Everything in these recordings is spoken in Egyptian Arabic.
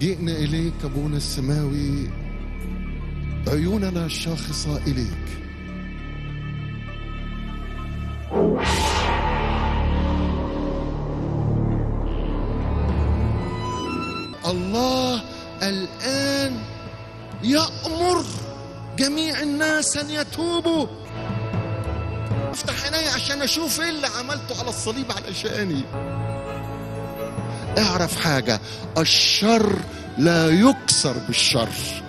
جئنا إليك أبونا السماوي عيوننا شاخصة إليك الله الآن يأمر جميع الناس أن يتوبوا افتح عيني عشان أشوف إيه اللي عملته على الصليب علشاني اعرف حاجة الشر لا يكسر بالشر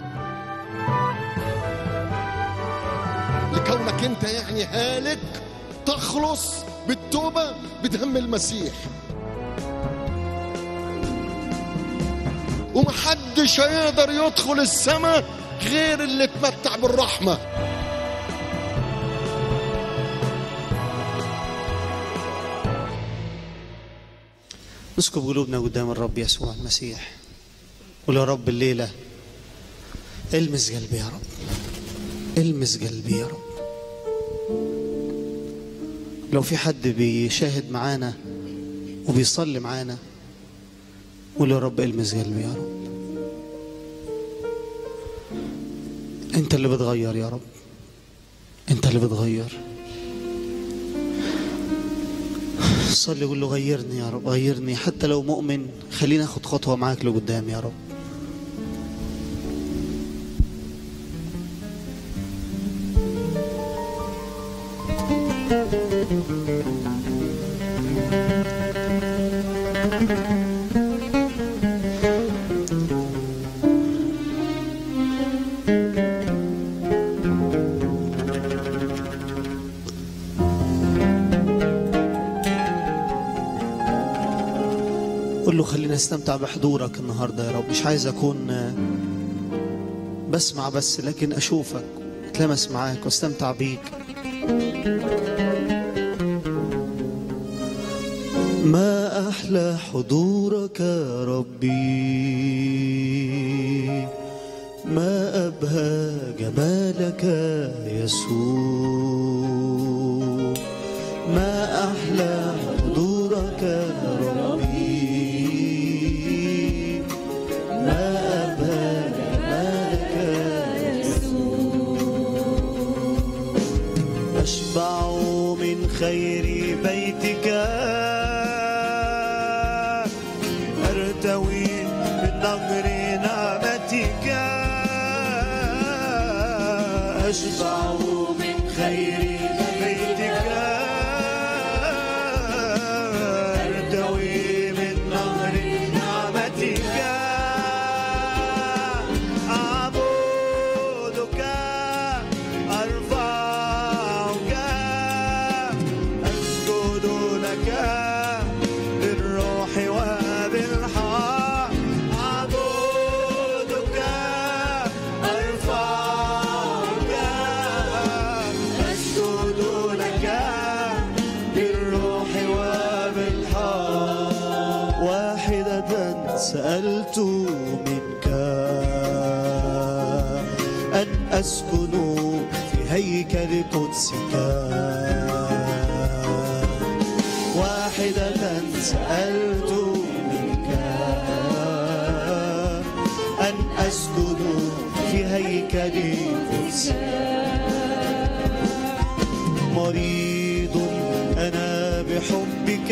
لكونك انت يعني هالك تخلص بالتوبة بدم المسيح ومحدش هيقدر يدخل السماء غير اللي اتمتع بالرحمة نسكب قلوبنا قدام الرب يسوع المسيح قول يا رب الليلة المس قلبي يا رب المس قلبي يا رب لو في حد بيشاهد معانا وبيصلي معانا قول يا رب المس قلبي يا رب انت اللي بتغير يا رب انت اللي بتغير صلي قول له غيرني يا رب غيرني حتى لو مؤمن خليني اخد خطوه معاك لقدام يا رب قول له خليني استمتع بحضورك النهارده يا رب مش عايز اكون آه، بسمع بس لكن اشوفك اتلمس معاك واستمتع بيك ما احلى حضورك يا ربي ما ابهى جمالك يا يسوع ما أحلى حضورك يا ربي ما أبهى جمالك يا يسوع أشبع من خير بيتك أرتوي من نهر نعمتك أشبع من خير بيتك أرتوي من نهر نعمتك أعبدك أرفعك أسجد لك بالروح وبالحق أعبدك أرفعك أسجد لك بالروح وبالحق واحدة سألت منك أن أسكن في هيكل قدسك واحدة سألت منك أن أسكن في هيكل قدسك مريض أنا بحبك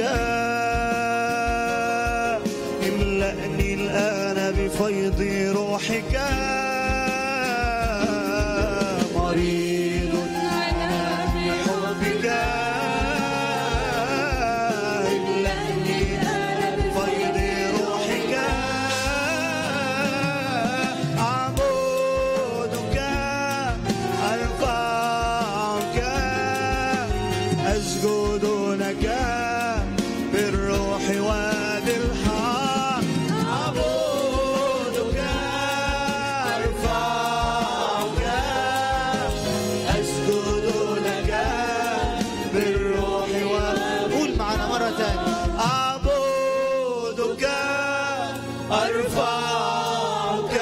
املأني الآن بفيض روحك مريض أنا بحبك املأني الآن بفيض روحك أعبدك أرفعك أسجد لك بالروح وبالحق أعبدك أرفعك أسجد لك بالروح و- قول معنا مرة تانية أعبدك أرفعك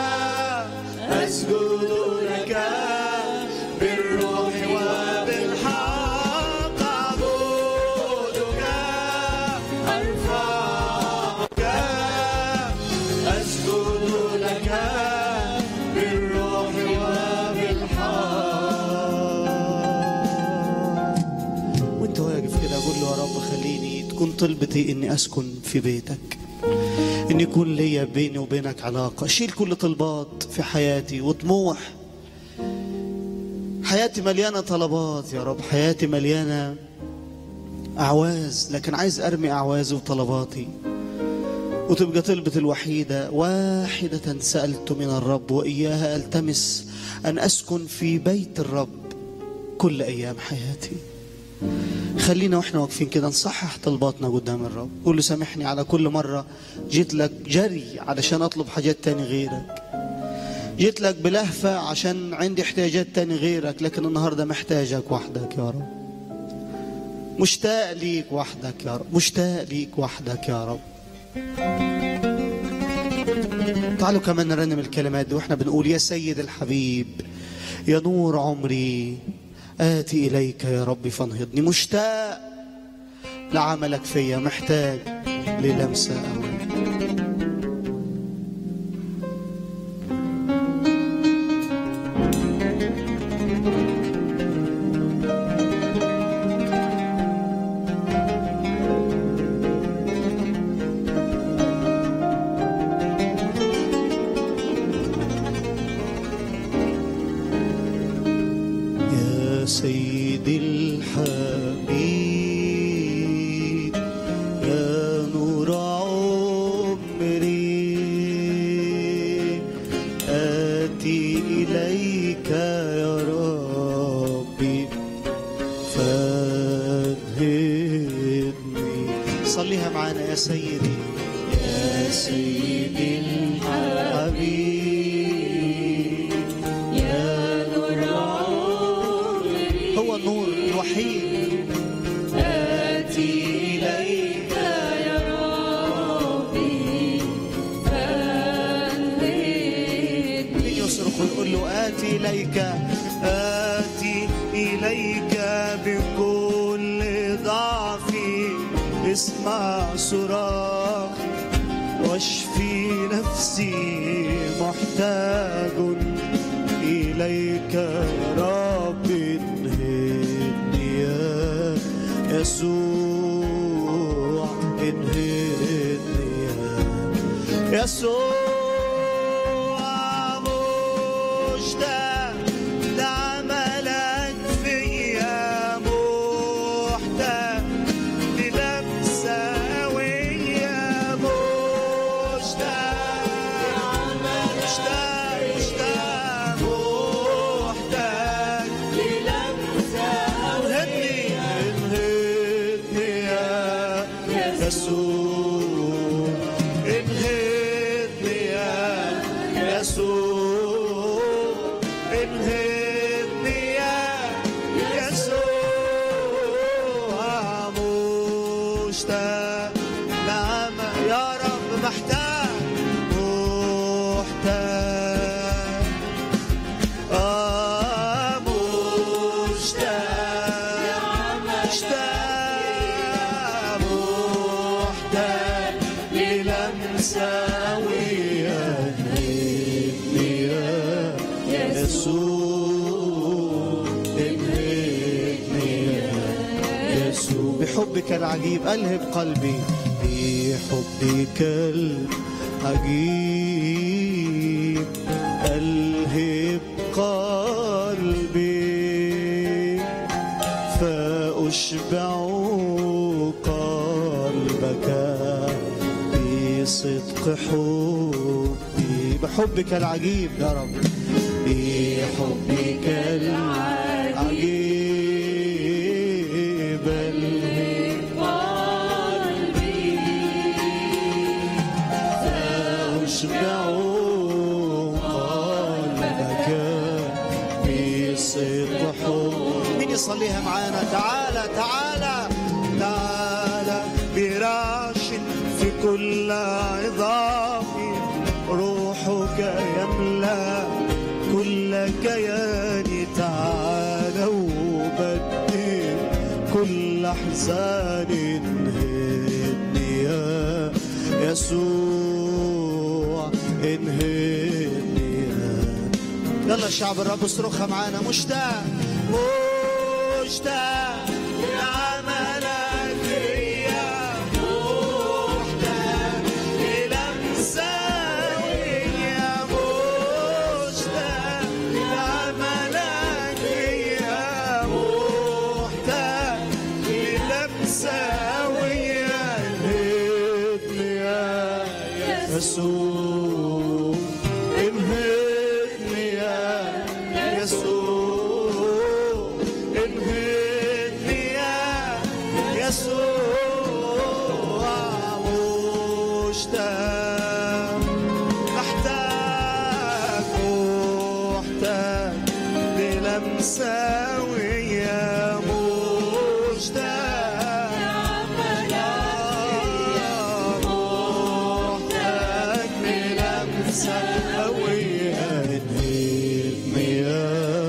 أسجد لك بالروح وبالحق أعبدك أرفعك أسجد بالروح وبالحق وانت واقف كده اقول له يا رب خليني تكون طلبتي اني اسكن في بيتك ان يكون ليا بيني وبينك علاقه شيل كل طلبات في حياتي وطموح حياتي مليانه طلبات يا رب حياتي مليانه اعواز لكن عايز ارمي اعوازي وطلباتي وتبقى طلبة الوحيدة واحدة سألت من الرب وإياها ألتمس أن أسكن في بيت الرب كل أيام حياتي خلينا واحنا واقفين كده نصحح طلباتنا قدام الرب قول له سامحني على كل مرة جيت لك جري علشان أطلب حاجات تاني غيرك جيت لك بلهفة عشان عندي احتياجات تاني غيرك لكن النهاردة محتاجك وحدك يا رب مشتاق ليك وحدك يا رب مشتاق ليك وحدك يا رب تعالوا كمان نرنم الكلمات دي واحنا بنقول يا سيد الحبيب يا نور عمري آتي إليك يا رب فانهضني مشتاق لعملك فيا محتاج للمسة أول يا سيدي الحبيب يا نور عمري آتي إليك يا ربي فانهضني صليها معانا يا سيدي يا سيدي الحبيب يا نور عمري هو النور الوحيد آتي إليك يا ربي فانهضني مين يصرخ ويقول له آتي إليك آتي إليك بكل ضعفي اسمع صراخي واشفي نفسي محتاج إليك يا رب انهضني يا يسوع انهضني يا يسوع مشتاق لعملك فيا محتاج للمسة قوية مشتاق مشتاق مشتاق محتاج للمسة انهدني انهدني يا يسوع انهدني يا يسوع انهدني يا يسوع مشتاق نعم يا رب محتاج محتاج آه مشتاق مشتاق محتاج للمسة قوية انهدني يا يسوع انهدني يا يسوع بحبك العجيب ألهب قلبي بحبك العجيب ألهب قلبي فأشبع قلبك بصدق حبي بحبك العجيب يا رب بحبك العجيب ألهب فأشبع قلبك بصدق حب مين يصليها معانا تعالى تعالى تعالى براش في كل عظامي روحك يملأ كل كياني تعالى وبدل كل احزان انهدني يا يسوع انهدني يلا شعب الرب اصرخها معانا مشتاق مشتاق لعملك فيا مشتاق للمسة ويا مشتاق لعملك فيا مشتاق للمسة ويا انهتني يا يسوع انهتني يا يسوع انهتني يا يسوع مشتاق محتاج محتاج للمسة ويا مشتاق محتاج للمسة ويا انهتني يا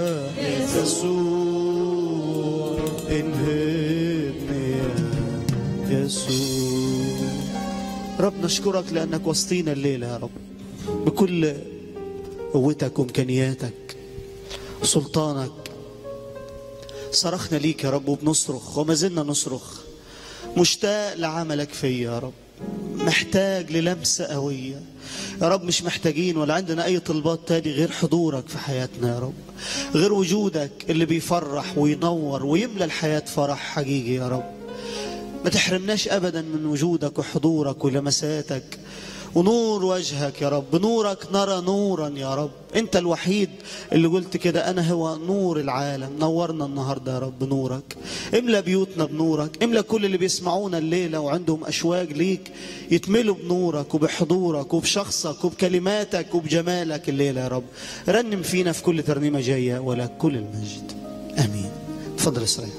يسوع انهتني يا يسوع رب نشكرك لأنك وسطينا الليلة يا رب بكل قوتك وإمكانياتك سلطانك صرخنا ليك يا رب وبنصرخ وما زلنا نصرخ مشتاق لعملك فيا يا رب محتاج للمسة قوية يا رب مش محتاجين ولا عندنا أي طلبات تاني غير حضورك في حياتنا يا رب غير وجودك اللي بيفرح وينور ويملى الحياة فرح حقيقي يا رب ما تحرمناش ابدا من وجودك وحضورك ولمساتك ونور وجهك يا رب بنورك نرى نورا يا رب انت الوحيد اللي قلت كده انا هو نور العالم نورنا النهارده يا رب بنورك املى بيوتنا بنورك املى كل اللي بيسمعونا الليله وعندهم اشواق ليك يتملوا بنورك وبحضورك وبشخصك وبكلماتك وبجمالك الليله يا رب رنم فينا في كل ترنيمه جايه ولك كل المجد امين تفضل اسرائيل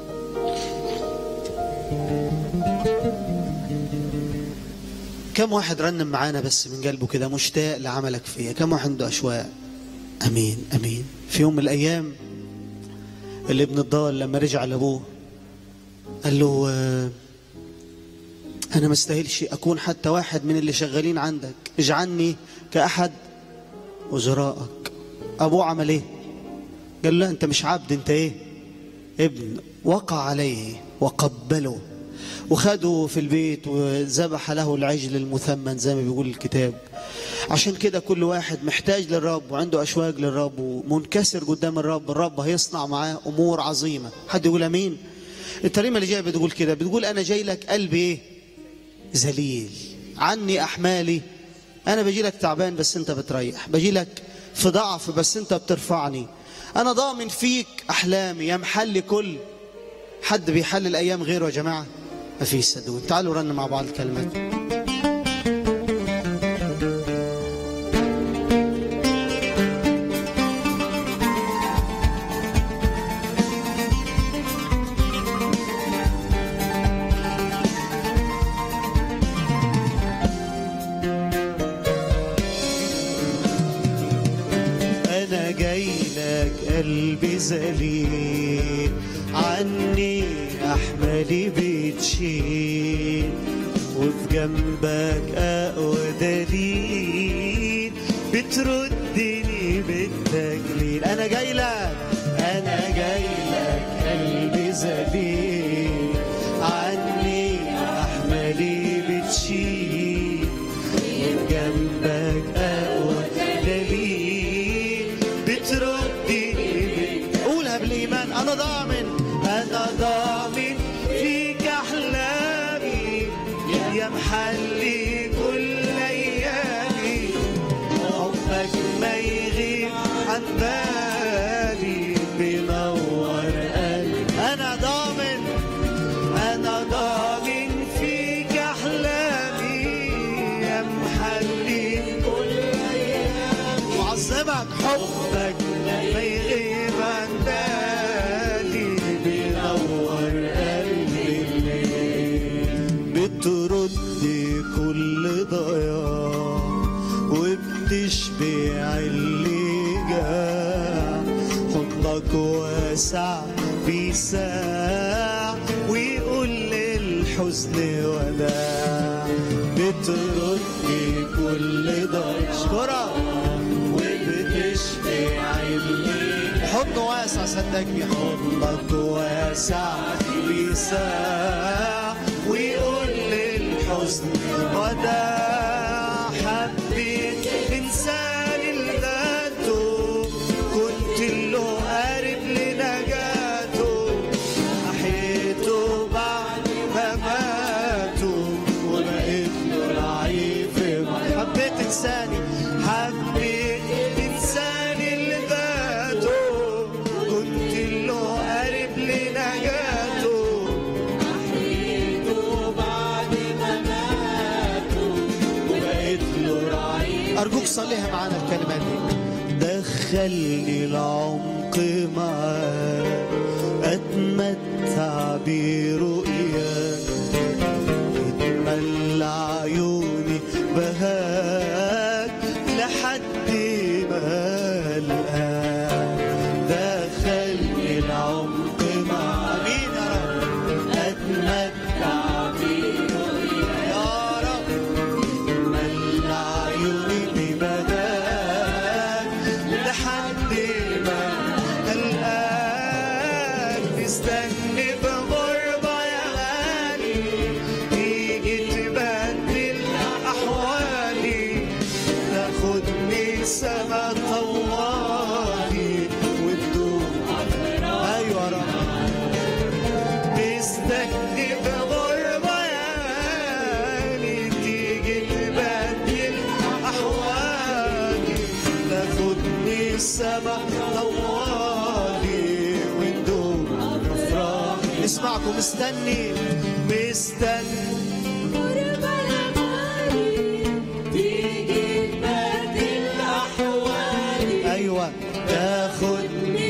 كم واحد رنم معانا بس من قلبه كده مشتاق لعملك فيا كم واحد عنده أشواق أمين أمين في يوم من الأيام اللي ابن الضال لما رجع لأبوه قال له آه، أنا ما استاهلش أكون حتى واحد من اللي شغالين عندك اجعلني كأحد وزرائك أبوه عمل إيه قال له أنت مش عبد أنت إيه ابن وقع عليه وقبله وخده في البيت وذبح له العجل المثمن زي ما بيقول الكتاب عشان كده كل واحد محتاج للرب وعنده أشواق للرب ومنكسر قدام الرب الرب هيصنع معاه أمور عظيمة حد يقول أمين التريمة اللي جاية بتقول كده بتقول أنا جاي لك قلبي إيه ذليل عني أحمالي أنا بجي لك تعبان بس أنت بتريح بجي لك في ضعف بس أنت بترفعني أنا ضامن فيك أحلامي يا محل كل حد بيحل الأيام غيره يا جماعة ما فيش صدقوني تعالوا رن مع بعض الكلمات أنا جاي لك قلبي ذليل عني أحمالي بتشيل وفي جنبك أقوى دليل بتردني بالتجليل أنا جاي لك أنا جاي لك قلبي ذليل عني أحمالي بتشيل وفي جنبك أقوى دليل بتردني قولها بالإيمان أنا ضامن أنا ضامن فيك أحلامي يا محلي كل أيامي حبك ما يغيب عن بالي بينور قلبي أنا ضامن أنا ضامن فيك أحلامي يا محلي كل أيامي وعظمك حبك ما يغيب عن بالي بينور قلبي الليل بتردي كل ضياع وبتشبع اللي جاع حضنك واسع بيساع ويقول للحزن وداع بتردي كل ضياع اشكرك وبتشبع حضنه واسع صدقني حضنك واسع بيساع ويقول للحزن وداع حبيت انسان لذاته كنت له قارب لنجاته احيته بعد ما ماتوا وبقيت له رعيف حبيت انساني حبيت انساني لذاته كنت له قارب لنجاته وبقيت له رعيف ارجوك صليها معانا الكلمات دي دخلني العمق معاك اتمتع برؤياك يتملى عيوني بهاك لحد ما الآن دخلني العمق مع مين يا رب أتمتع برؤياك يا رب يتملى عيوني بهاك لحد ما الآن مستني بغربة يا غالي تيجي تبدل أحوالي تاخدني سما طوالي وتدوم أيوة يا رب مستني بغربة يا غالي تيجي تبدل أحوالي تاخدني سما طوالي وندوم أفراح اسمعكم مستني مستني أيوة تاخد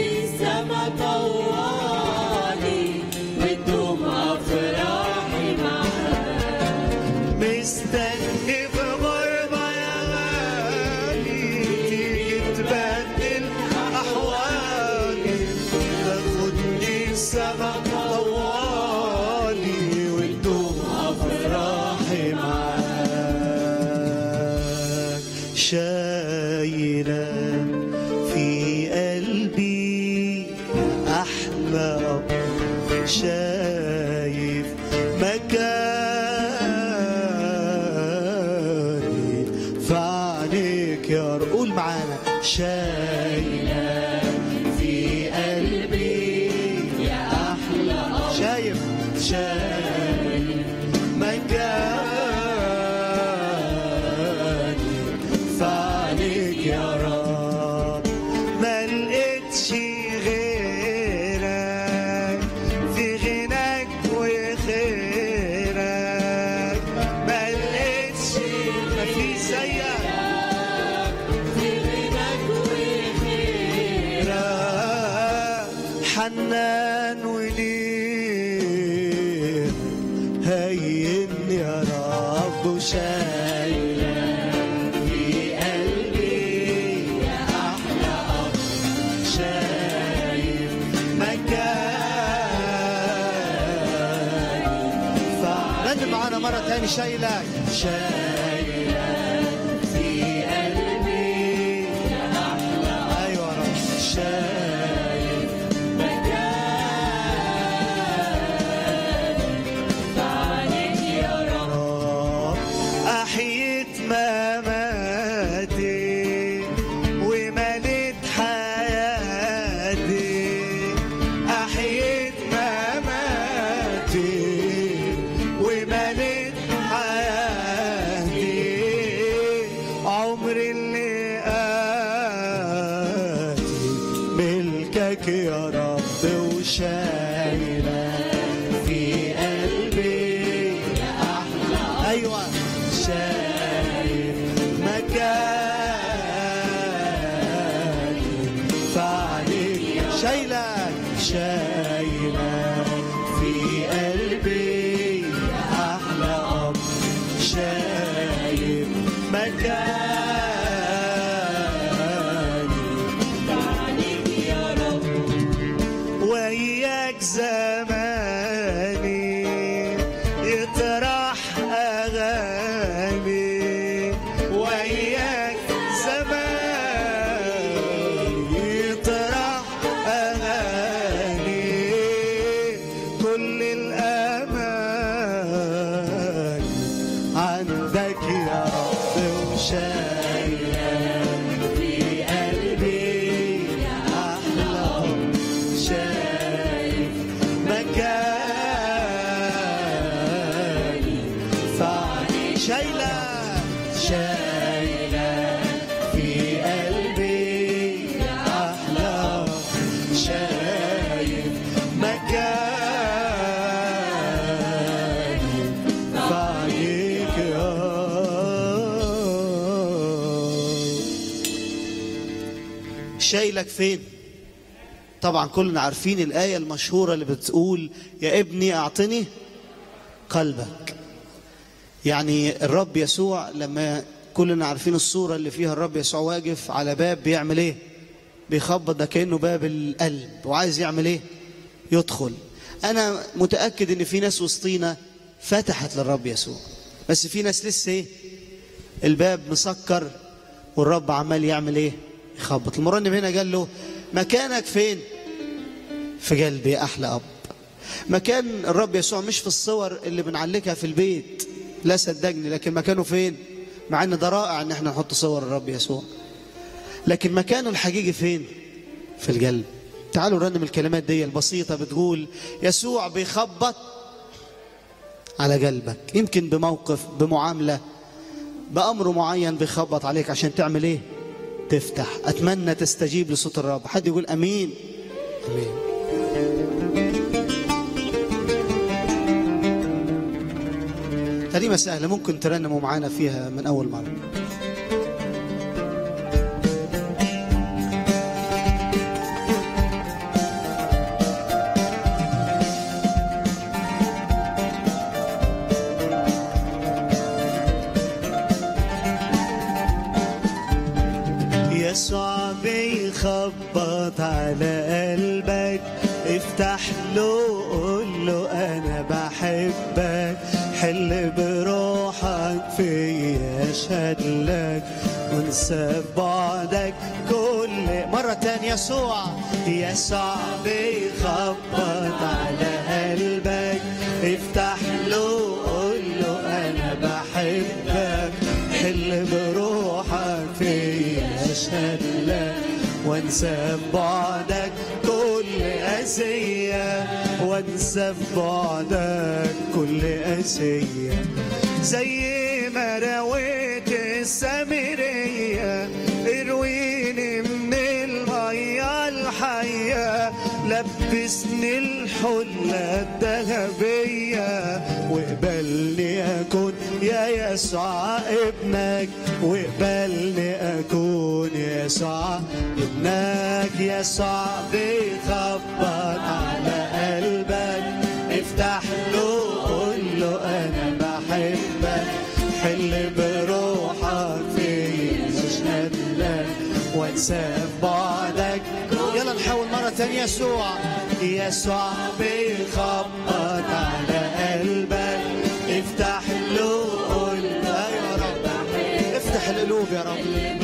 مستني في غربة يا غالي تيجي تبدل أحوالي تاخدني سما طوالي وتدوم أفراحي معاك شايلة في قلبي أحلى أب شايف مكاني فعليك يا رب قول معانا شايلة في قلبي يا أحلى أب شايف شايف مكاني فعليك يا رب ما لقيتش غيرك في غناك وخيرك ما لقيتش ما في زيك غيرك حنان وليه هين يا رب وشايلك في قلبي يا أحلى أب شايف مكاني فنادي معانا مرة تاني شايلك شايلك في قلبي يا أحلى أيوة يا رب شايف رب أحيت مماتي ومليت حياتي أحيت مماتي ومليت حياتي عمر اللي آتي ملكك يا رب وشايلك في قلبي أحلى أيوة شايف مكاني فعليك شايلك شايلك في قلبي أحلى أب شايف مكاني وياك زماني يطرح أغاني وياك زماني يطرح شايلك فين طبعا كلنا عارفين الآية المشهورة اللي بتقول يا ابني أعطني قلبك يعني الرب يسوع لما كلنا عارفين الصورة اللي فيها الرب يسوع واقف على باب بيعمل ايه بيخبط ده كأنه باب القلب وعايز يعمل ايه يدخل انا متأكد ان في ناس وسطينا فتحت للرب يسوع بس في ناس لسه ايه الباب مسكر والرب عمال يعمل ايه يخبط المرنم هنا قال له مكانك فين في قلبي يا احلى اب مكان الرب يسوع مش في الصور اللي بنعلقها في البيت لا صدقني لكن مكانه فين مع ان ده رائع ان احنا نحط صور الرب يسوع لكن مكانه الحقيقي فين في القلب تعالوا نرنم الكلمات دي البسيطة بتقول يسوع بيخبط على قلبك يمكن بموقف بمعاملة بأمر معين بيخبط عليك عشان تعمل ايه تفتح أتمنى تستجيب لصوت الرب حد يقول أمين أمين ترنيمة سهلة ممكن ترنموا معانا فيها من أول مرة يسوع بيخبط على قلبك افتح له قول له انا بحبك حل بروحك فيا اشهد لك وانسى بعدك كل مرة تانية يسوع يسوع بيخبط على قلبك افتح له قول له انا بحبك حل بروحك فيا اشهد لك وانسى بعدك كل أذية وانسى في بعدك كل أذية زي ما رويت السامرية ارويني من المية الحية لبسني الحلة الذهبية واقبلني أكون يا يسوع ابنك واقبلني أكون يسوع ابنك يسوع بيخبط على قلبك افتح له قول له أنا بحبك حل بروحك فيا اشهد لك وانسى في بعدك يلا نحاول مرة تانية يسوع يسوع بيخبط على قلبك افتح له قول له يا رب افتح القلوب يا رب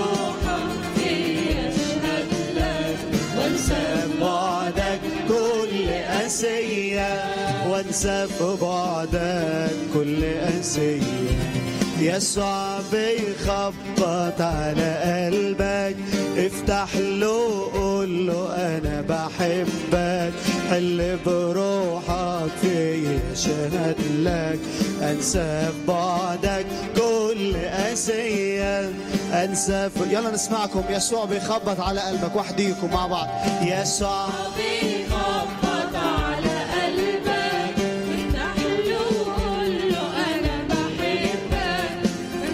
وانسى في بعدك كل أسية وانسى في بعدك كل أسية يسوع بيخبط على قلبك افتح له قول له انا بحبك حل بروحك فيا شهد لك انسى في بعدك كل اسيه انسى في... يلا نسمعكم يسوع بيخبط على قلبك وحديكم مع بعض يسوع بيخبط على قلبك افتح له قول له انا بحبك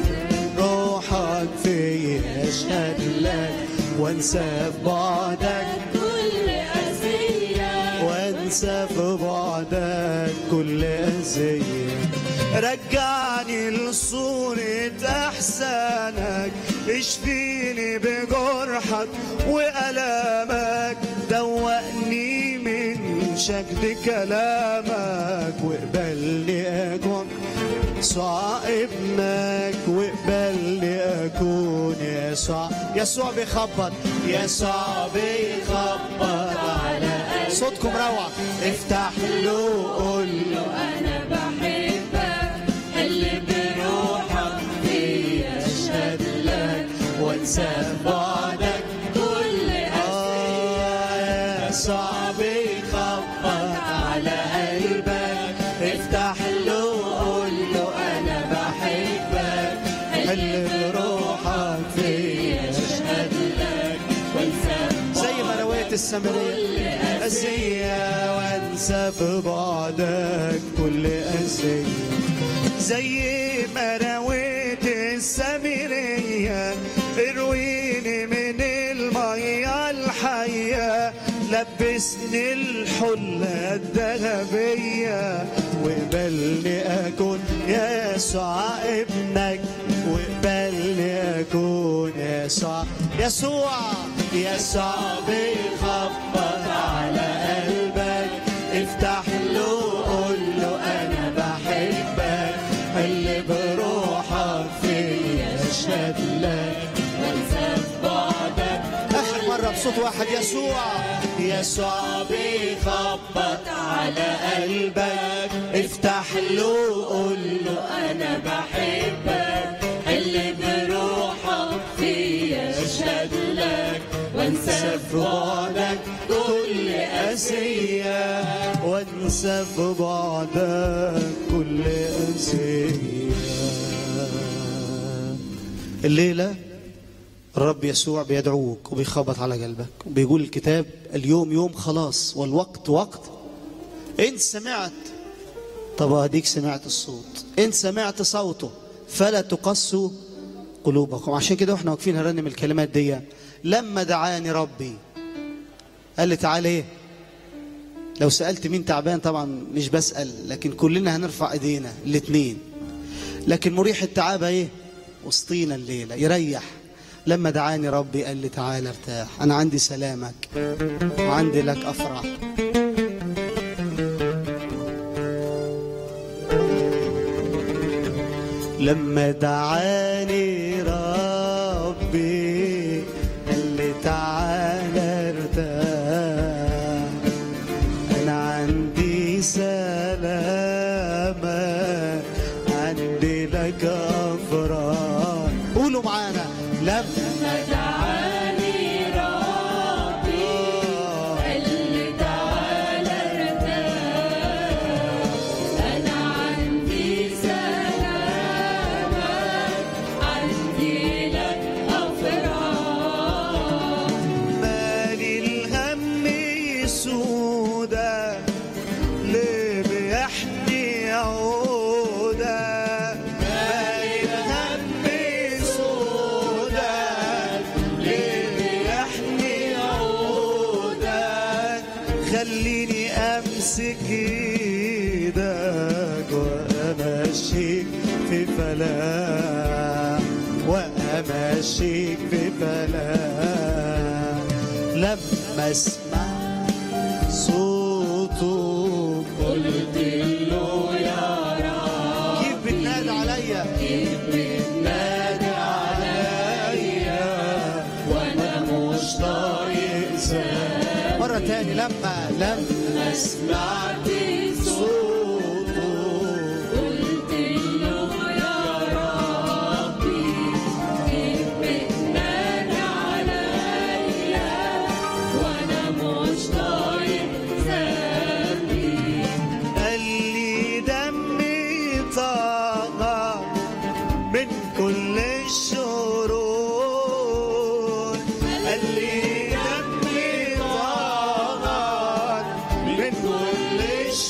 روحك فيا اشهد لك وانسى في بعدك كل أذية وانسى في بعدك كل أذية رجعني لصورة أحسانك اشفيني بجرحك وألامك دوقني من شكل كلامك واقبلني أكون يسوع ابنك واقبلني أكون يسوع يسوع بيخبط يسوع بيخبط على قلبك صوتكم روعة افتح له قول له أنا بحبك اللي بروحك فيا اشهد لك وانسى بعدك كل آه، يسوع بيخبط على قلبك افتح له قول له انا بحبك حل بروحك فيا اشهد لك زي ما رويت السامرية أذية وانسى في بعدك كل أذية زي ما رويت السامرية ارويني من المية لبسني الحلة الذهبية وقبلني أكون يا يسوع ابنك وقبلني أكون يسوع يسوع يسوع بيخبط على قلبك افتح له قول له أنا بحبك اللي بروحك فيا اشهد لك وانسى بعدك آخر مرة بصوت واحد يسوع يسوع بيخبط على قلبك افتح له قول له أنا بحبك اللي بروحك فيا اشهد لك وانسى في بعدك كل أسية وانسى في بعدك كل أسية الليلة الرب يسوع بيدعوك وبيخبط على قلبك وبيقول الكتاب اليوم يوم خلاص والوقت وقت إن سمعت طب أديك سمعت الصوت إن سمعت صوته فلا تقسوا قلوبكم عشان كده واحنا واقفين هرنم الكلمات دي لما دعاني ربي قال لي تعالى ايه لو سألت مين تعبان طبعا مش بسأل لكن كلنا هنرفع ايدينا الاتنين لكن مريح التعابة ايه وسطينا الليلة يريح لما دعاني ربي قال لي تعالى ارتاح انا عندي سلامك وعندي لك افرح لما دعاني ربي قال لي تعالى ارتاح انا عندي سلامة عندي لك افراح قولوا معانا لما دعاني ربي اللي تعالى ارتاح أنا عندي سلامك عندي لك أفراح مالي الهم يسودا ليه بيحني عودا مالي الهم يسودا ليه بيحني عودا خليني امسك ايدك وامشيك في فلاح وامشيك في فلاح لما اسمع صوته قلت له يا رب كيف بتنادي عليا بتنادي عليا وانا مش طايق زمان مرة تاني لما لما سمعت صوته قلت له يا ربي كيف بتنادي عليا وانا مش طايق ذنبي قال لي دمي طاقة من كل الشرور قال لي دمي طاقة من كل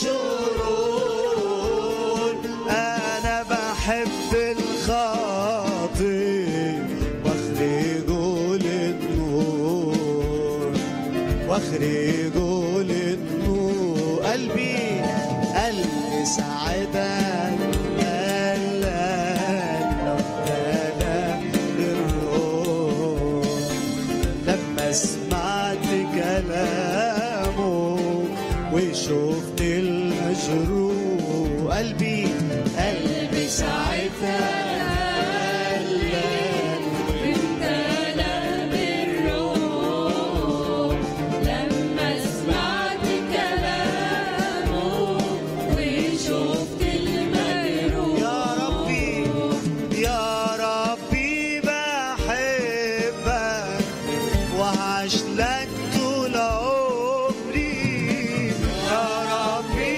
الشرور أنا بحب الخاطئ واخرجه للنور واخرجه للنور قلبي قلبي سعدك قال للروح لما سمعت كلامه وشفت المجروح قلبي قلبي ساعتها قال انت كلام الروح لما سمعت كلامه وشفت المجروح يا ربي يا ربي بحبك وهعيش لك طول عمري يا ربي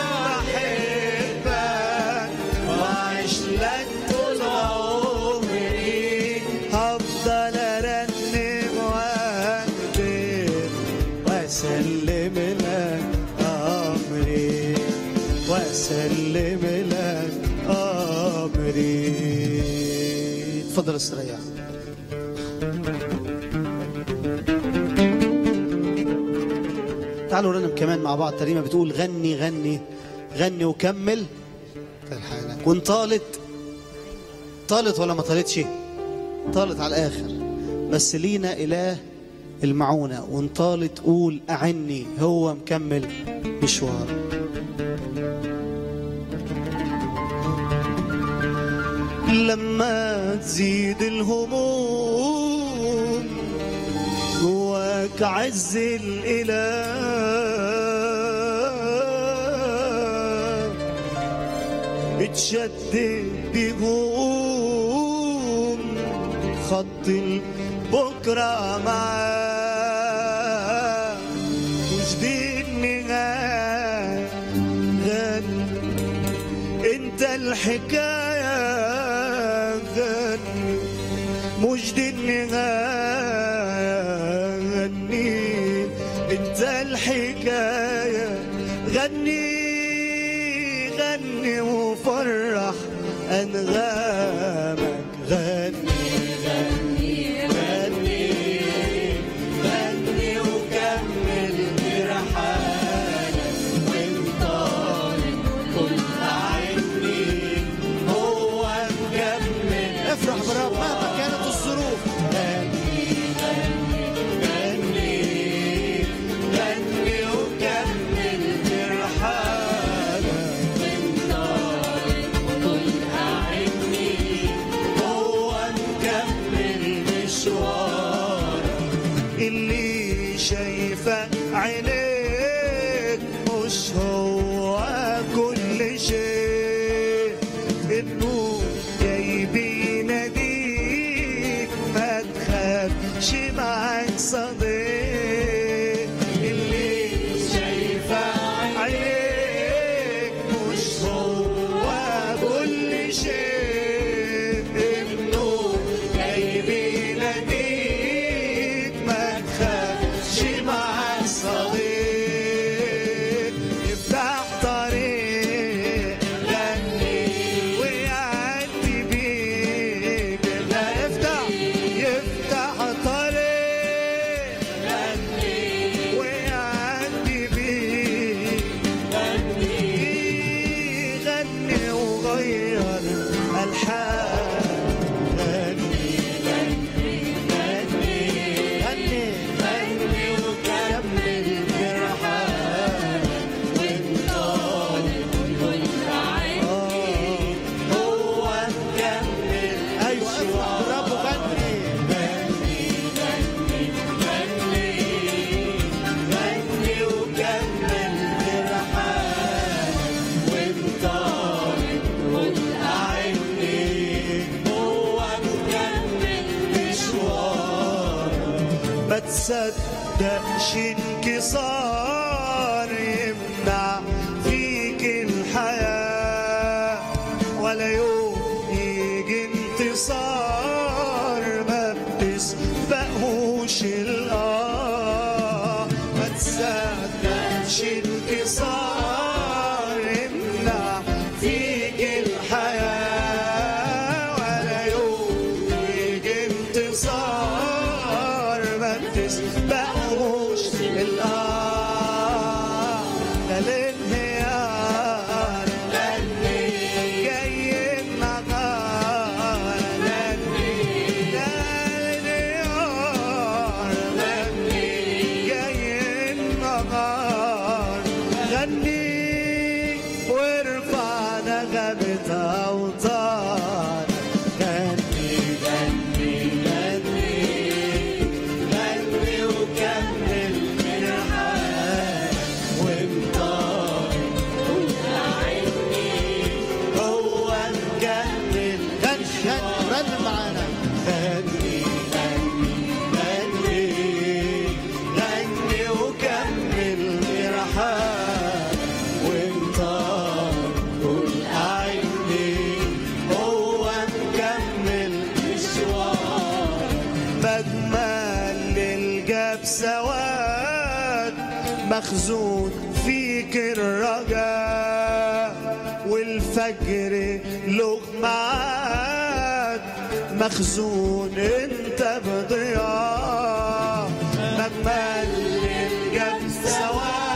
بحبك وهعيش لك طول عمري هفضل ارنم واكتب واسلم لك امري واسلم لك امري اتفضل استريح تعالوا نرنم كمان مع بعض تريمة بتقول غني غني غني وكمل الحالة وان طالت طالت ولا ما طالتش طالت على الآخر بس لينا إله المعونة وان طالت قول أعني هو مكمل مشوار لما تزيد الهموم جواك عز الإله اتشدد بهموم خط البكرة معاه مش دي النهاية غني انت الحكاية غني مش دي النهاية غني انت الحكاية غني غني وفرح انغامك غني غني غني وكمل برحالك وانت كل عيني هو مكمل افرح برب مهما كانت الظروف غني غني غني وكمل برحالك هو مكمل مشوارك اللي شايفه عينيك مش هو كل شيء النور جاي بيناديك ما تخافش معاك صديق اللي شايفه عينيك مش هو كل شيء النور جاي بيناديك ما تخافش معاك صديق افتح طريق غني ويعدي بيك لا افتح يفتح طريق غني ويعدي بيك غني غني وغير الحال غني غني غني غني غني وكمل برحالك وانت هو مكمل ايوه افرح برب وغني غني غني غني غني وكمل برحالك وانت كل عيني هو مكمل مشوارك ما تصدقش انكسار يمنع فيك الحياة ولا يوم يجي انتصار ما بتسبقهوش الآه ما تصدقش انكسار يمنع فيك الحياة ولا يوم يجي انتصار ما بتسبقهوش الآه لا الانهيار غني جاي النهار غني لا الانهيار غني جاي النهار غني وارفع نغمة أوتار غني غني غني غني وكمل من حالك وانت هو مكمل غني غني رن معانا غني غني غني غني وكمل برحالك وانت كل عيني هو مكمل مشوار مجمل للجاب سواد مخزون فيك الرجاء والفجر له معاد مخزون انت بضياء مجمل للجاب سواد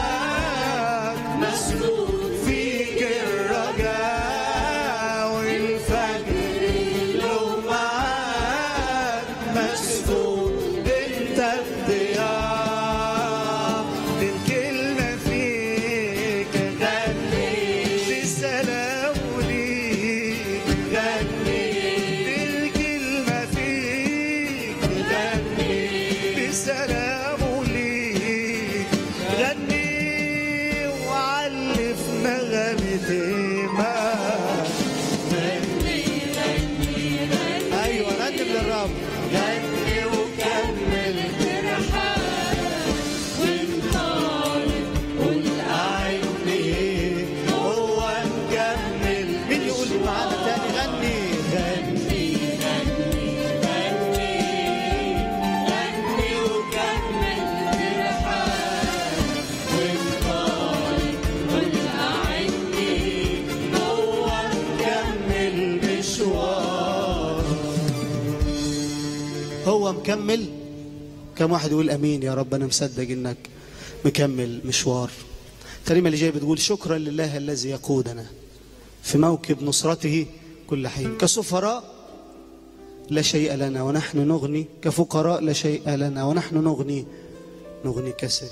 مكمل كم واحد يقول امين يا رب انا مصدق انك مكمل مشوار الترنيمه اللي جايه بتقول شكرا لله الذي يقودنا في موكب نصرته كل حين كسفراء لا شيء لنا ونحن نغني كفقراء لا شيء لنا ونحن نغني نغني كسري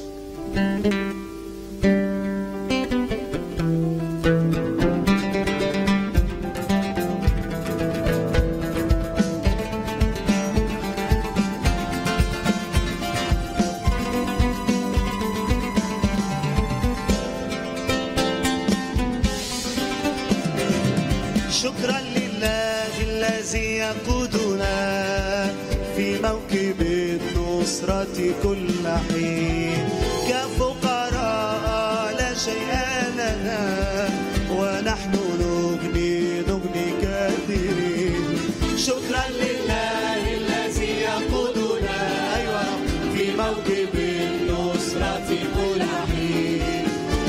شكرا لله الذي يقودنا في موكب النصرة كل حين كفقراء لا شيء لنا ونحن نغني نغني كثيرين شكرا لله الذي يقودنا أيوة في موكب النصرة كل حين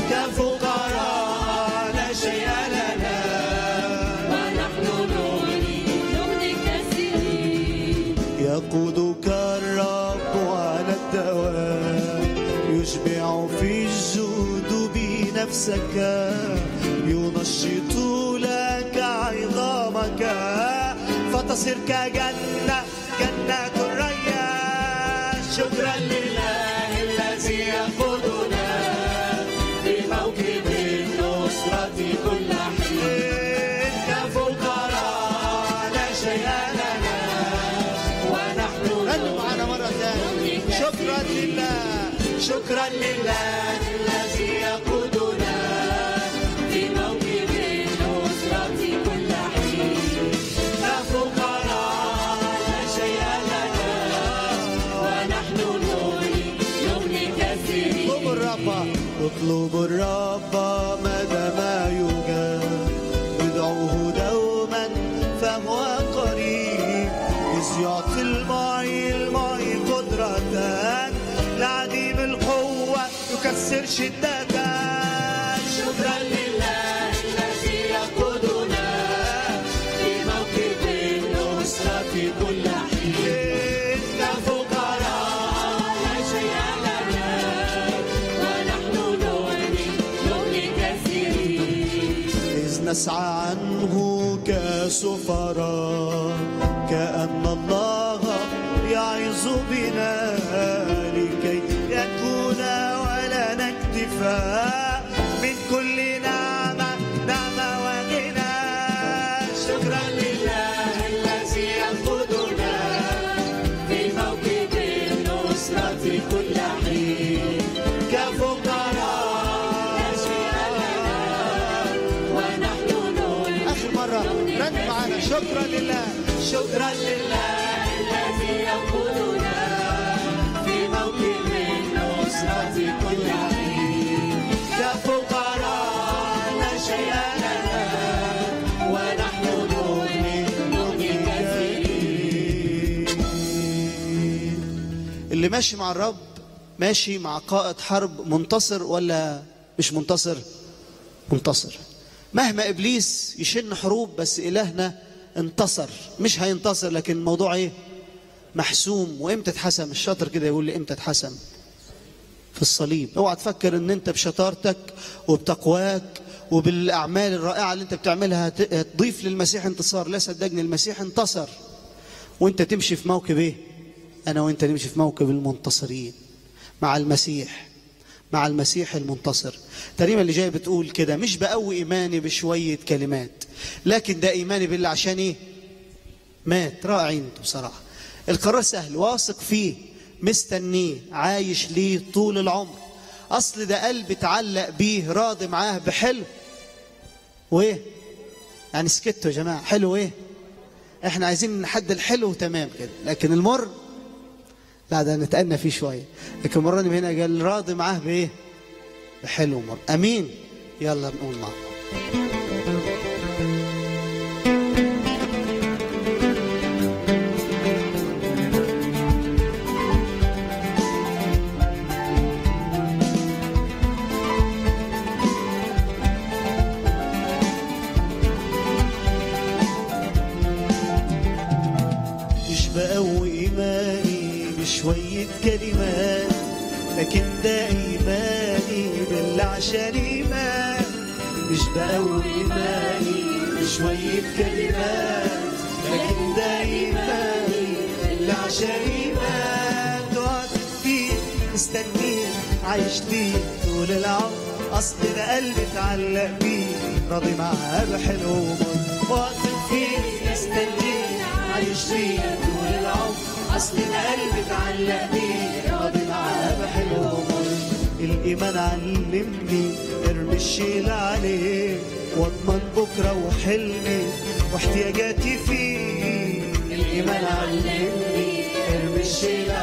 كفقراء لا شيء لنا ونحن نغني نغني كثيرين يقودك الرب على الدوام يشبع في الجود بنفسك ينشط لك عظامك فتصير كجنة جنة الريان شكرا لله الذي يقودنا في موكب النصرة كل حين كفقراء لا شيء لنا ونحن غنوا معنا مرة ثانية شكرا لله شكرا لله الذي يقودنا في موكب النصرة كل حين كفقراء لا شيء لنا ونحن نغني نغني كثيرين اطلبوا الرب اطلبوا الرب مدى ما يوجد ادعوه دوما فهو قريب إذ يعطي المعي المعي قدرة لعديم القوة يكسر شدة شكرا لله الذي يقودنا في موكب النصرة كل حين كفقراء لا شيء لنا ونحن نغني نغني كثيرين إذ نسعى عنه كسفراء كأن الله يعظ بنا لكي يكون ولنا اكتفاء من كل نعمة نعمة وغنى شكرا لله الذي يقودنا في موكب النصرة كل حين كفقراء لا شيء لنا ونحن نغني آخر مرة رن معانا شكرا لله شكرا لله الذي يقودنا في موكب النصرة كل حين كفقراء لا شيء لنا ونحن نغني نغني كثيرين اللي ماشي مع الرب ماشي مع قائد حرب منتصر ولا مش منتصر منتصر مهما ابليس يشن حروب بس الهنا انتصر مش هينتصر لكن الموضوع ايه محسوم وامتى اتحسم الشاطر كده يقول لي امتى اتحسم في الصليب اوعى تفكر ان انت بشطارتك وبتقواك وبالاعمال الرائعه اللي انت بتعملها هت- هتضيف للمسيح انتصار لا صدقني المسيح انتصر وانت تمشي في موكب ايه انا وانت نمشي في موكب المنتصرين مع المسيح مع المسيح المنتصر الترنيمه اللي جايه بتقول كده مش بقوي ايماني بشويه كلمات لكن ده ايماني بالله عشان ايه مات رائع انتوا بصراحه القرار سهل واثق فيه مستنيه عايش ليه طول العمر اصل ده قلب اتعلق بيه راضي معاه بحلو وايه يعني سكتوا يا جماعه حلو ايه احنا عايزين نحد الحلو تمام كده لكن المر لا ده نتأنى فيه شويه لكن مرة من هنا قال راضي معاه بايه بحلو مر امين يلا نقول مع بعض مش بقوي إيمان بشوية كلمات لكن ده إيماني بالله عشان إيمان مش بقوي إيماني بشوية كلمات لكن ده إيماني بالله عشان إيمان واثق فيه مستنيه عايش ليه طول العمر أصل ده قلبي اتعلق بيه راضي معاه بحلو ومر واثق فيه مستنيه عايش ليه طول العمر أصل ده قلبي اتعلق بيه راضي معاه بحلو ومر الإيمان علمني ارمي الشيل عليه واضمن بكرة وحلمي واحتياجاتي فيه الإيمان علمني ارمي الشيل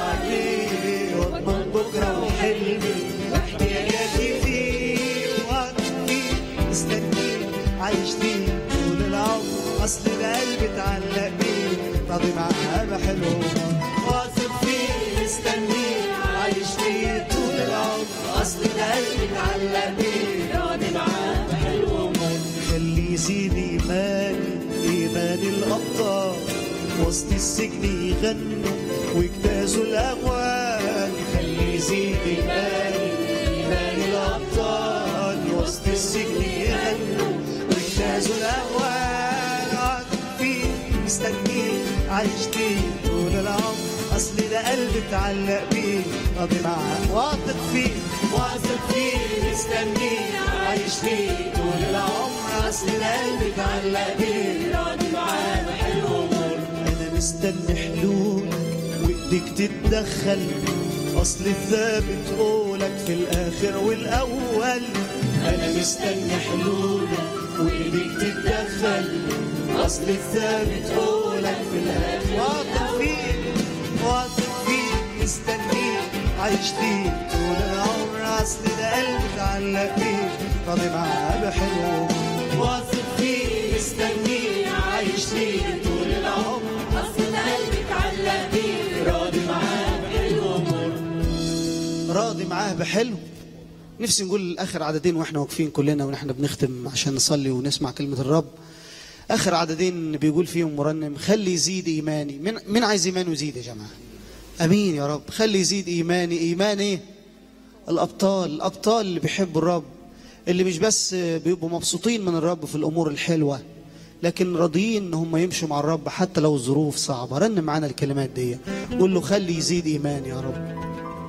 عليه واضمن بكرة وحلمي واحتياجاتي فيه وانا فيه مستنيه عايش فيه طول العمر أصل ده قلبي اتعلق بيه راضي معاه بحلو واثق فيه مستنيه عايش فيه طول العمر أصل ده قلبي اتعلق بيه راضي معاه بحلو خلي يزيد إيماني إيمان الأبطال وسط السجن يغنوا ويجتازوا الأموال خلي يزيد إيماني إيمان الأبطال وسط السجن يغنوا ويجتازوا الأموال قعد فيه مستنيه عايش فيه طول العمر أصل ده قلبي اتعلق بيه راضي معاه واثق فيه واثق فيه مستنيه عايش فيه طول العمر أصل ده قلبي اتعلق بيه راضي معاه بحلو أمور أنا مستني حلولك وإيديك تتدخل أصل الثابت قولك في الآخر والأول أنا مستني حلولك وإيديك تتدخل أصل الثابت قولك في الآخر واثق فيك واثق فيك مستنيك عايش ليك طول العمر أصل ده قلبي اتعلق بيك راضي معاه بحلو واثق فيك مستنيك عايش ليك طول العمر أصل ده قلبي اتعلق بيه راضي معاه بحلو ومر راضي معاه بحلو نفسي نقول اخر عددين واحنا واقفين كلنا ونحن بنختم عشان نصلي ونسمع كلمه الرب اخر عددين بيقول فيهم مرنم خلي يزيد ايماني من من عايز ايمانه يزيد يا جماعه امين يا رب خلي يزيد ايماني ايمان ايه الابطال الابطال اللي بيحبوا الرب اللي مش بس بيبقوا مبسوطين من الرب في الامور الحلوه لكن راضيين ان هم يمشوا مع الرب حتى لو الظروف صعبه رن معانا الكلمات دي قول له خلي يزيد ايماني يا رب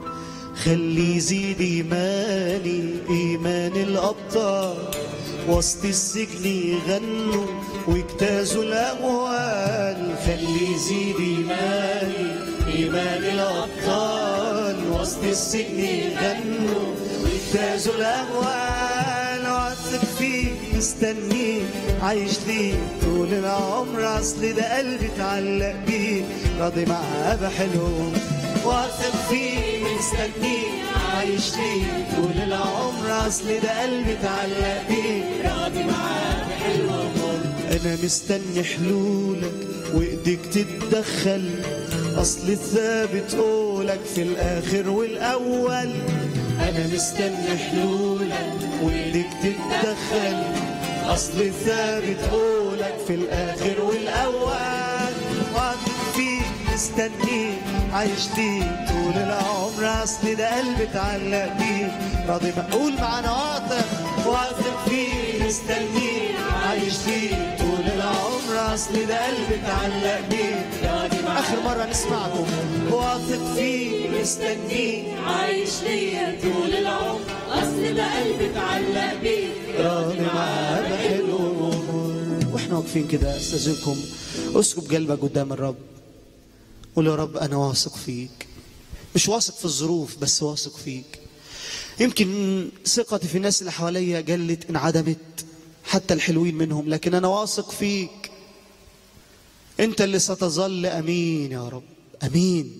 خلي يزيد إيماني إيمان الأبطال وسط السجن يغنوا ويجتازوا الأموال خلي يزيد إيماني إيمان الأبطال وسط السجن يغنوا ويجتازوا الأموال واثق فيه مستنيه عايش ليه طول العمر أصل ده قلبي اتعلق بيه راضي معاه بحلو واثق فيه مستنيه عايش ليه طول العمر اصل ده قلبي اتعلق بيه راضي معاه بحلو ومر انا مستني حلولك وايديك تتدخل اصل الثابت قولك في الاخر والاول انا مستني حلولك وايديك تتدخل اصل الثابت قولك في الاخر والاول واثق فيك مستنيه عايش ليه طول العمر اصل ده قلبي اتعلق بيه راضي مقول معانا واثق واثق فيه مستنيه عايش ليه طول العمر اصل ده قلبي اتعلق بيه راضي معاه اخر مره نسمعكم واثق فيه مستنيه عايش ليا طول العمر أصل ده قلبي اتعلق بيه راضي معاه بحلو ومر واحنا واقفين كده استاذنكم اسكب قلبك قدام الرب قول يا رب انا واثق فيك مش واثق في الظروف بس واثق فيك يمكن ثقتي في الناس اللي حواليا قلت انعدمت حتى الحلوين منهم لكن انا واثق فيك انت اللي ستظل امين يا رب امين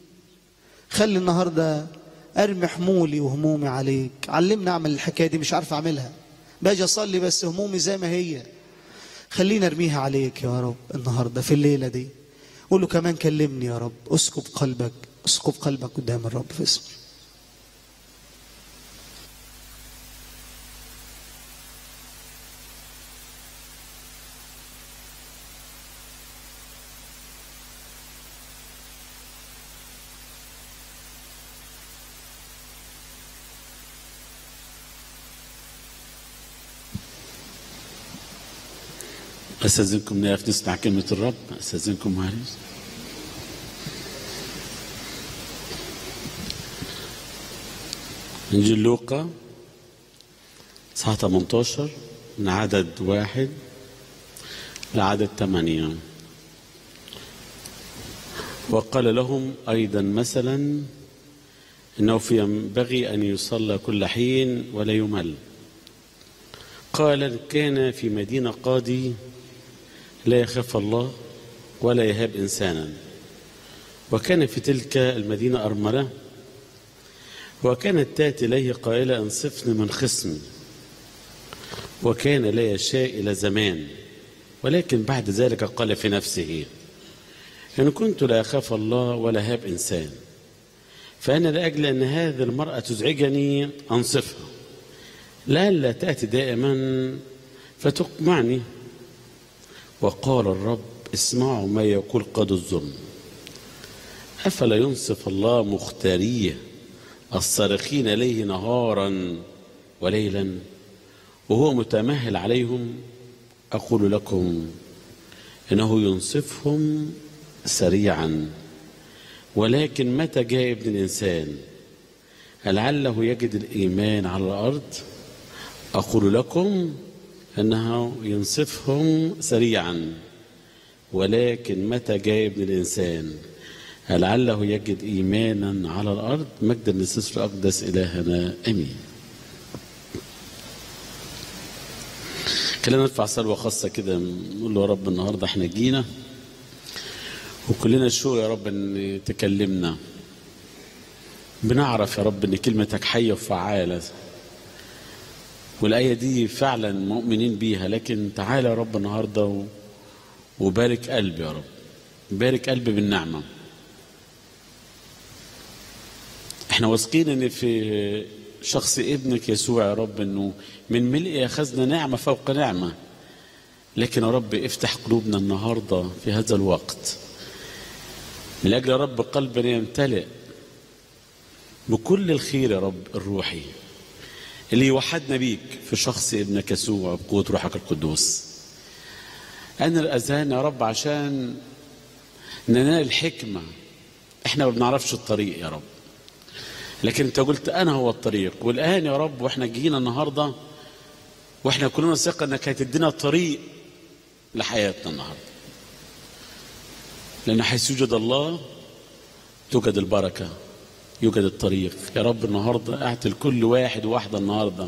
خلي النهارده ارمي حمولي وهمومي عليك علمني اعمل الحكايه دي مش عارف اعملها باجي اصلي بس همومي زي ما هي خليني ارميها عليك يا رب النهارده في الليله دي قول له كمان كلمني يا رب اسكب قلبك اسكب قلبك قدام الرب في اسمه أستاذنكم نقف نسمع كلمة الرب أستاذنكم معلش إنجيل لوقا صح 18 من عدد واحد لعدد ثمانية وقال لهم أيضا مثلا إنه في ينبغي أن يصلى كل حين ولا يمل قال كان في مدينة قاضي لا يخاف الله ولا يهاب إنسانا وكان في تلك المدينة أرملة وكانت تأتي إليه قائلة أنصفني من خصمي وكان لا يشاء إلى زمان ولكن بعد ذلك قال في نفسه إن كنت لا أخاف الله ولا هاب إنسان فأنا لأجل أن هذه المرأة تزعجني أنصفها لئلا تأتي دائما فتقمعني وقال الرب اسمعوا ما يقول قد الظلم أفلا ينصف الله مختاريه الصارخين إليه نهارا وليلا وهو متمهل عليهم أقول لكم إنه ينصفهم سريعا ولكن متى جاء ابن الإنسان لعله يجد الإيمان على الأرض أقول لكم أنه ينصفهم سريعا ولكن متى جاء ابن الإنسان لعله يجد إيمانا على الأرض مجد النسيس الأقدس إلهنا أمين خلينا نرفع صلوة خاصة كده نقول له يا رب النهاردة احنا جينا وكلنا شو يا رب ان تكلمنا بنعرف يا رب ان كلمتك حية وفعالة والآية دي فعلا مؤمنين بيها لكن تعالى يا رب النهاردة و... وبارك قلبي يا رب بارك قلبي بالنعمة احنا واثقين ان في شخص ابنك يسوع يا رب انه من ملء اخذنا نعمه فوق نعمه لكن يا رب افتح قلوبنا النهارده في هذا الوقت لاجل يا رب قلبنا يمتلئ بكل الخير يا رب الروحي اللي يوحدنا بيك في شخص ابنك يسوع بقوه روحك القدوس أنا الأذان يا رب عشان ننال الحكمة احنا ما بنعرفش الطريق يا رب لكن انت قلت انا هو الطريق والان يا رب واحنا جينا النهارده واحنا كلنا ثقه انك هتدينا طريق لحياتنا النهارده لان حيث يوجد الله توجد البركه يوجد الطريق يا رب النهارده اعطي لكل واحد وواحده النهارده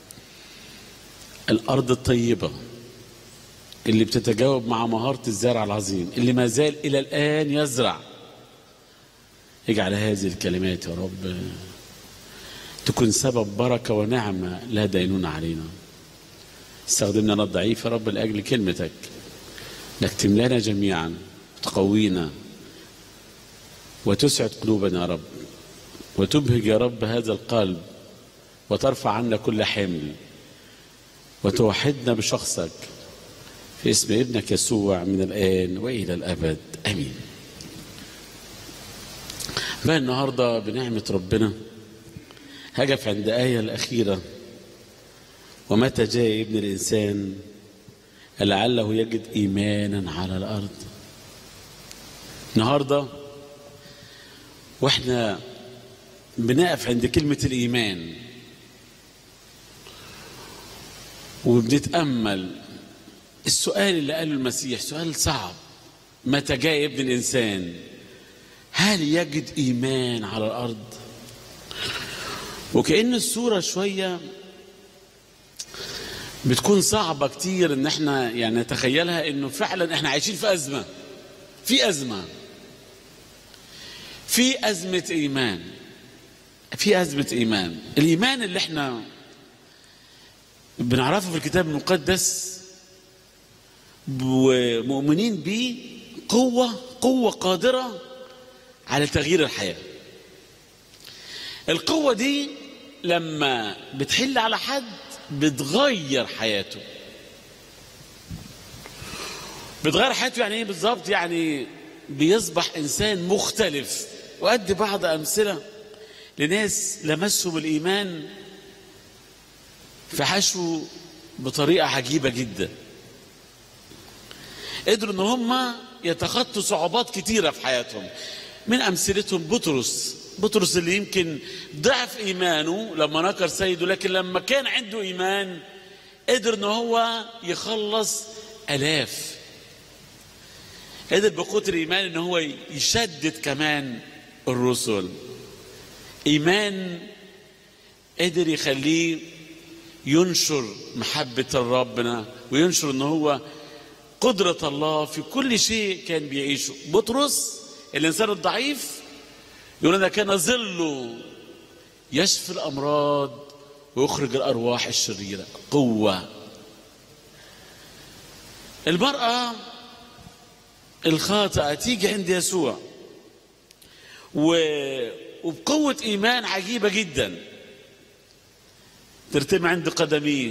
الارض الطيبه اللي بتتجاوب مع مهاره الزارع العظيم اللي ما زال الى الان يزرع اجعل هذه الكلمات يا رب تكون سبب بركة ونعمة لا دينون علينا استخدمنا أنا الضعيف يا رب لأجل كلمتك لك تملانا جميعا وتقوينا وتسعد قلوبنا يا رب وتبهج يا رب هذا القلب وترفع عنا كل حمل وتوحدنا بشخصك في اسم ابنك يسوع من الآن وإلى الأبد آمين بقى النهارده بنعمة ربنا هجف عند آية الأخيرة ومتى جاء ابن الإنسان لعله يجد إيمانا على الأرض النهارده واحنا بنقف عند كلمة الإيمان وبنتأمل السؤال اللي قاله المسيح سؤال صعب متى جاء ابن الإنسان هل يجد ايمان على الارض وكأن الصورة شوية بتكون صعبة كتير ان احنا يعني نتخيلها انه فعلا احنا عايشين في ازمة في ازمة في ازمة ايمان في ازمة ايمان الايمان اللي احنا بنعرفه في الكتاب المقدس ومؤمنين بيه قوة قوة قادرة على تغيير الحياة القوة دي لما بتحل على حد بتغير حياته بتغير حياته يعني ايه بالظبط يعني بيصبح انسان مختلف وادي بعض امثله لناس لمسهم الايمان فعاشوا بطريقه عجيبه جدا قدروا ان هم يتخطوا صعوبات كتيره في حياتهم من امثلتهم بطرس بطرس اللي يمكن ضعف ايمانه لما نكر سيده لكن لما كان عنده ايمان قدر ان هو يخلص الاف قدر بقدر ايمان ان هو يشدد كمان الرسل ايمان قدر يخليه ينشر محبة ربنا وينشر ان هو قدرة الله في كل شيء كان بيعيشه بطرس الانسان الضعيف يقول انا كان ظله يشفي الامراض ويخرج الارواح الشريرة قوة المرأة الخاطئة تيجي عند يسوع و... وبقوة إيمان عجيبة جدا ترتمي عند قدميه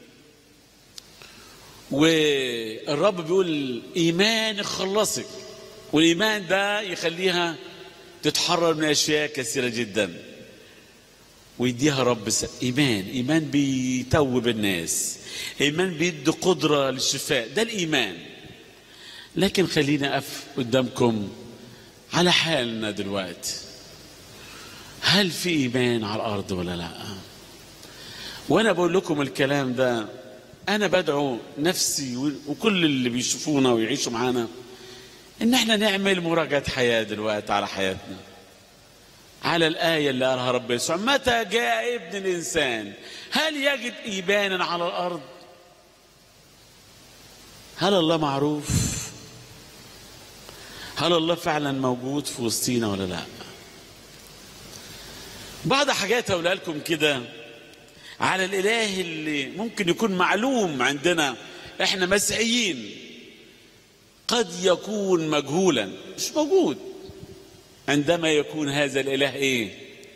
والرب بيقول إيمان خلصك والإيمان ده يخليها تتحرر من أشياء كثيرة جدا ويديها رب س... إيمان إيمان بيتوب الناس إيمان بيدي قدرة للشفاء ده الإيمان لكن خلينا أقف قدامكم على حالنا دلوقتي هل في إيمان على الأرض ولا لا وأنا بقول لكم الكلام ده أنا بدعو نفسي وكل اللي بيشوفونا ويعيشوا معانا إن احنا نعمل مراجعة حياة دلوقتي على حياتنا على الآية اللي قالها رب يسوع متى جاء ابن الإنسان هل يجد إيمانا على الأرض هل الله معروف هل الله فعلا موجود في وسطينا ولا لا بعض حاجات هقولها لكم كده على الاله اللي ممكن يكون معلوم عندنا احنا مسيحيين قد يكون مجهولا مش موجود عندما يكون هذا الاله ايه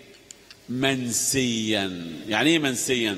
منسيا يعني ايه منسيا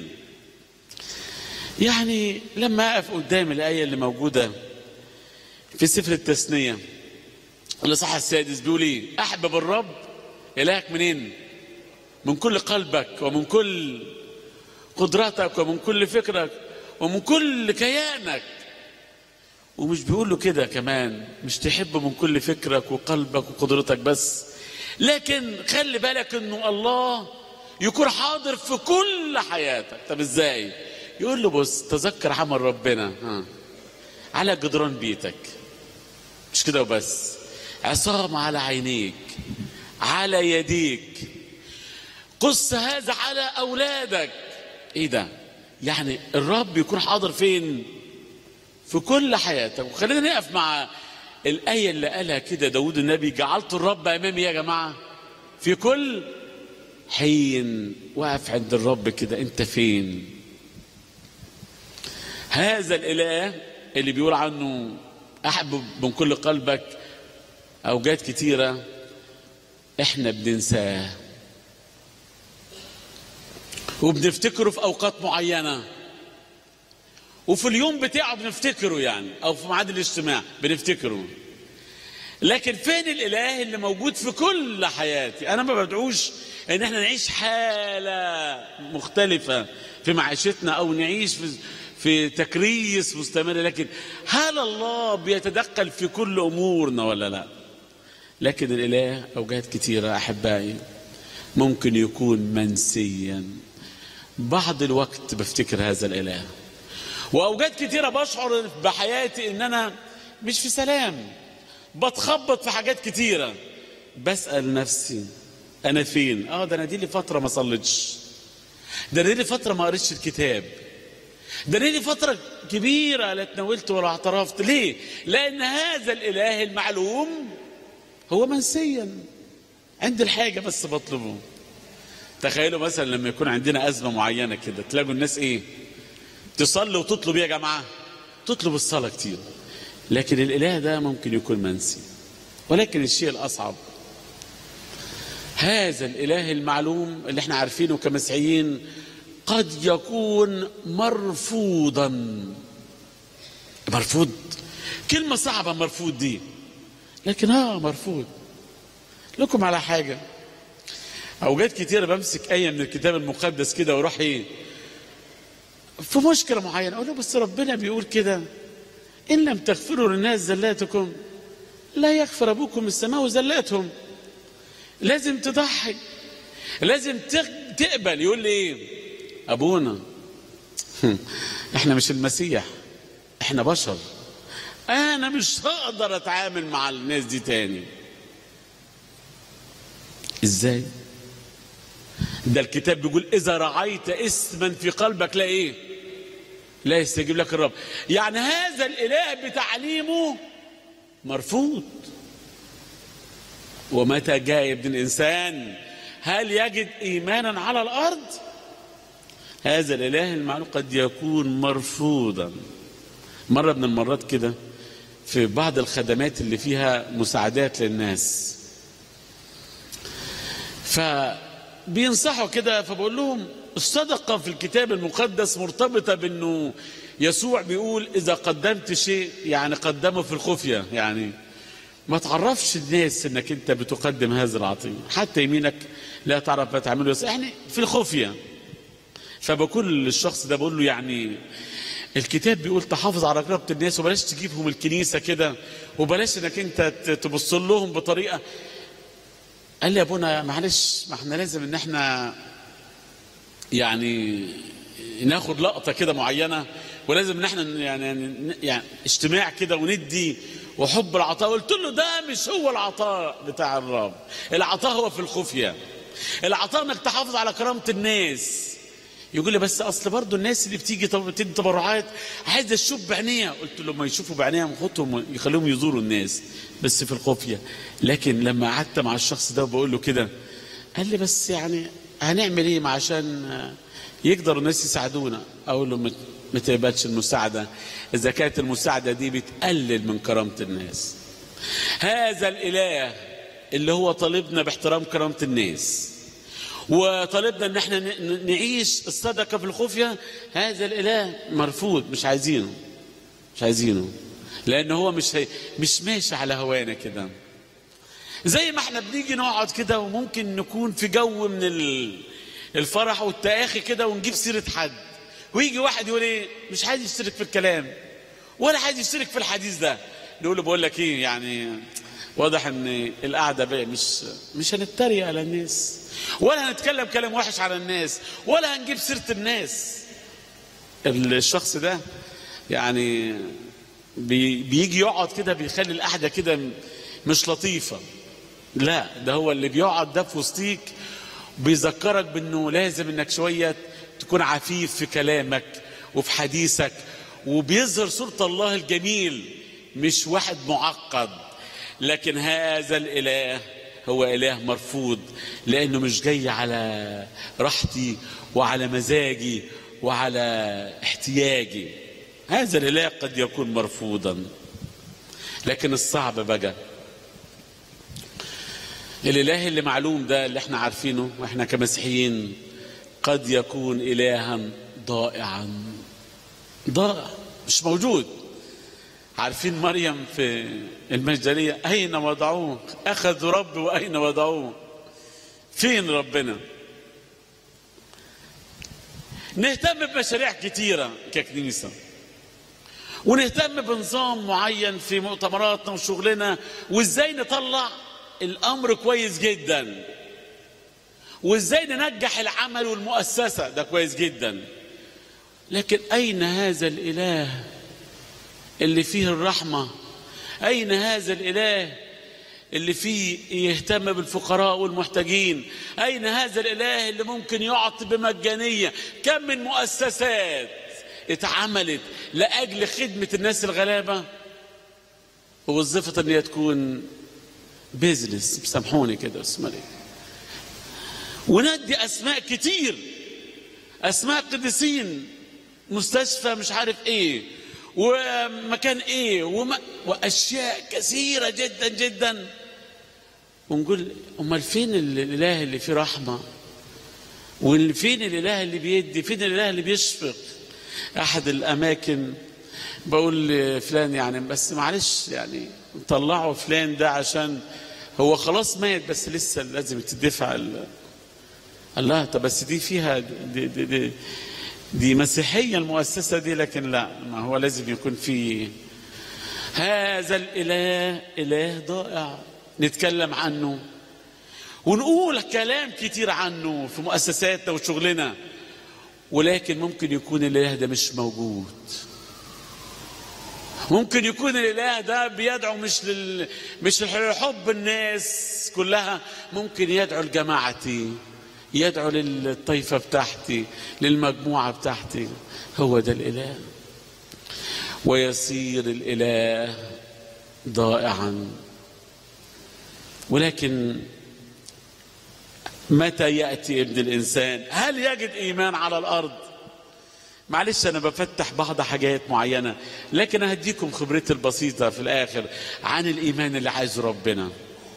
يعني لما اقف قدام الايه اللي موجوده في سفر التثنيه الاصحاح السادس بيقول ايه احبب الرب الهك منين من كل قلبك ومن كل قدرتك ومن كل فكرك ومن كل كيانك ومش بيقول له كده كمان مش تحب من كل فكرك وقلبك وقدرتك بس لكن خلي بالك انه الله يكون حاضر في كل حياتك طب ازاي يقول له بص تذكر عمل ربنا ها على جدران بيتك مش كده وبس عصام على عينيك على يديك قص هذا على اولادك ايه ده يعني الرب يكون حاضر فين في كل حياتك وخلينا نقف مع الآية اللي قالها كده داود النبي جعلت الرب أمامي يا جماعة في كل حين واقف عند الرب كده أنت فين هذا الإله اللي بيقول عنه أحبب من كل قلبك أوجات كتيرة إحنا بننساه وبنفتكره في أوقات معينة وفي اليوم بتاعه بنفتكره يعني او في ميعاد الاجتماع بنفتكره لكن فين الاله اللي موجود في كل حياتي انا ما بدعوش ان احنا نعيش حاله مختلفه في معيشتنا او نعيش في في تكريس مستمر لكن هل الله بيتدخل في كل امورنا ولا لا لكن الاله اوجات كتيره احبائي ممكن يكون منسيا بعض الوقت بفتكر هذا الاله واوجات كتيره بشعر بحياتي ان انا مش في سلام بتخبط في حاجات كتيره بسال نفسي انا فين اه ده انا دي لي فتره ما صليتش ده انا دي لي فتره ما قريتش الكتاب ده انا لي فتره كبيره لا اتناولت ولا اعترفت ليه لان هذا الاله المعلوم هو منسيا عندي الحاجه بس بطلبه تخيلوا مثلا لما يكون عندنا ازمه معينه كده تلاقوا الناس ايه تصلي وتطلب يا جماعة تطلب الصلاة كتير لكن الإله ده ممكن يكون منسي ولكن الشيء الأصعب هذا الإله المعلوم اللي احنا عارفينه كمسيحيين قد يكون مرفوضا مرفوض كلمة صعبة مرفوض دي لكن اه مرفوض لكم على حاجة أوجات كتيرة بمسك آية من الكتاب المقدس كده وأروح إيه في مشكلة معينة أقول له بس ربنا بيقول كده إن لم تغفروا للناس زلاتكم لا يغفر أبوكم السماء زلاتهم لازم تضحي لازم تق- تقبل يقول لي إيه أبونا إحنا مش المسيح إحنا بشر أنا مش هقدر أتعامل مع الناس دي تاني إزاي ده الكتاب بيقول إذا رعيت اسما في قلبك لا إيه لا يستجيب لك الرب يعني هذا الإله بتعليمه مرفوض ومتى جاء ابن الإنسان هل يجد إيمانا على الأرض هذا الإله المعلوم قد يكون مرفوضا مرة من المرات كده في بعض الخدمات اللي فيها مساعدات للناس فبينصحوا كده فبقول لهم الصدقة في الكتاب المقدس مرتبطة بأنه يسوع بيقول إذا قدمت شيء يعني قدمه في الخفية يعني ما تعرفش الناس انك انت بتقدم هذا العطية حتى يمينك لا تعرف ما تعمله بس يعني في الخفية فبقول للشخص ده بقول له يعني الكتاب بيقول تحافظ على رقبة الناس وبلاش تجيبهم الكنيسة كده وبلاش انك انت ت- تبص لهم بطريقة قال لي يا ابونا معلش ما احنا لازم ان احنا يعني ناخد لقطه كده معينه ولازم ان احنا يعني يعني اجتماع كده وندي وحب العطاء قلت له ده مش هو العطاء بتاع الرب العطاء هو في الخفيه العطاء انك تحافظ على كرامه الناس يقول لي بس اصل برضه الناس اللي بتيجي طب بتدي تبرعات عايزه تشوف بعينيها قلت له ما يشوفوا بعينيها خدهم يخليهم يزوروا الناس بس في الخفيه لكن لما قعدت مع الشخص ده وبقول له كده قال لي بس يعني هنعمل ايه عشان يقدروا الناس يساعدونا اقول له ما- ما تقبلش المساعده اذا كانت المساعده دي بتقلل من كرامه الناس هذا الاله اللي هو طالبنا باحترام كرامه الناس وطالبنا ان احنا ن- ن- نعيش الصدقه في الخفيه هذا الاله مرفوض مش عايزينه مش عايزينه لان هو مش هي مش ماشي على هوانا كده زي ما احنا بنيجي نقعد كده وممكن نكون في جو من ال- الفرح والتآخي كده ونجيب سيرة حد ويجي واحد يقول ايه مش عايز يشترك في الكلام ولا عايز يشترك في الحديث ده نقول له بقول لك ايه يعني واضح ان القعده بقى مش مش هنتريق على الناس ولا هنتكلم كلام وحش على الناس ولا هنجيب سيره الناس الشخص ده يعني بي بيجي يقعد كده بيخلي القعده كده مش لطيفه لا ده هو اللي بيقعد ده في وسطيك بيذكرك بانه لازم انك شويه تكون عفيف في كلامك وفي حديثك وبيظهر صوره الله الجميل مش واحد معقد لكن هذا الاله هو اله مرفوض لانه مش جاي على راحتي وعلى مزاجي وعلى احتياجي هذا الاله قد يكون مرفوضا لكن الصعب بقى الاله اللي معلوم ده اللي احنا عارفينه واحنا كمسيحيين قد يكون الها ضائعا ضائع مش موجود عارفين مريم في المجدلية أين وضعوه أخذوا رب وأين وضعوه فين ربنا نهتم بمشاريع كتيرة ككنيسة ونهتم بنظام معين في مؤتمراتنا وشغلنا وازاي نطلع الامر كويس جدا وازاي ننجح العمل والمؤسسه ده كويس جدا لكن اين هذا الاله اللي فيه الرحمه اين هذا الاله اللي فيه يهتم بالفقراء والمحتاجين اين هذا الاله اللي ممكن يعطي بمجانيه كم من مؤسسات اتعملت لاجل خدمه الناس الغلابه ووظفت ان هي تكون بيزنس سامحوني كده اسمها ايه وندي اسماء كتير اسماء قديسين مستشفى مش عارف ايه ومكان ايه وما واشياء كثيره جدا جدا ونقول امال فين الاله اللي فيه رحمه وفين الاله اللي بيدي فين الاله اللي بيشفق احد الاماكن بقول لفلان يعني بس معلش يعني طلعوا فلان ده عشان هو خلاص مات بس لسه لازم تدفع ال... الله طب بس دي فيها دي, دي, دي, دي مسيحية المؤسسة دي لكن لا ما هو لازم يكون في هذا الاله اله ضائع نتكلم عنه ونقول كلام كتير عنه في مؤسساتنا وشغلنا ولكن ممكن يكون الاله ده مش موجود ممكن يكون الاله ده بيدعو مش لل... مش لحب الناس كلها ممكن يدعو لجماعتي يدعو للطائفه بتاعتي للمجموعه بتاعتي هو ده الاله ويصير الاله ضائعا ولكن متى ياتي ابن الانسان هل يجد ايمان على الارض معلش انا بفتح بعض حاجات معينه لكن هديكم خبرتي البسيطه في الاخر عن الايمان اللي عايزه ربنا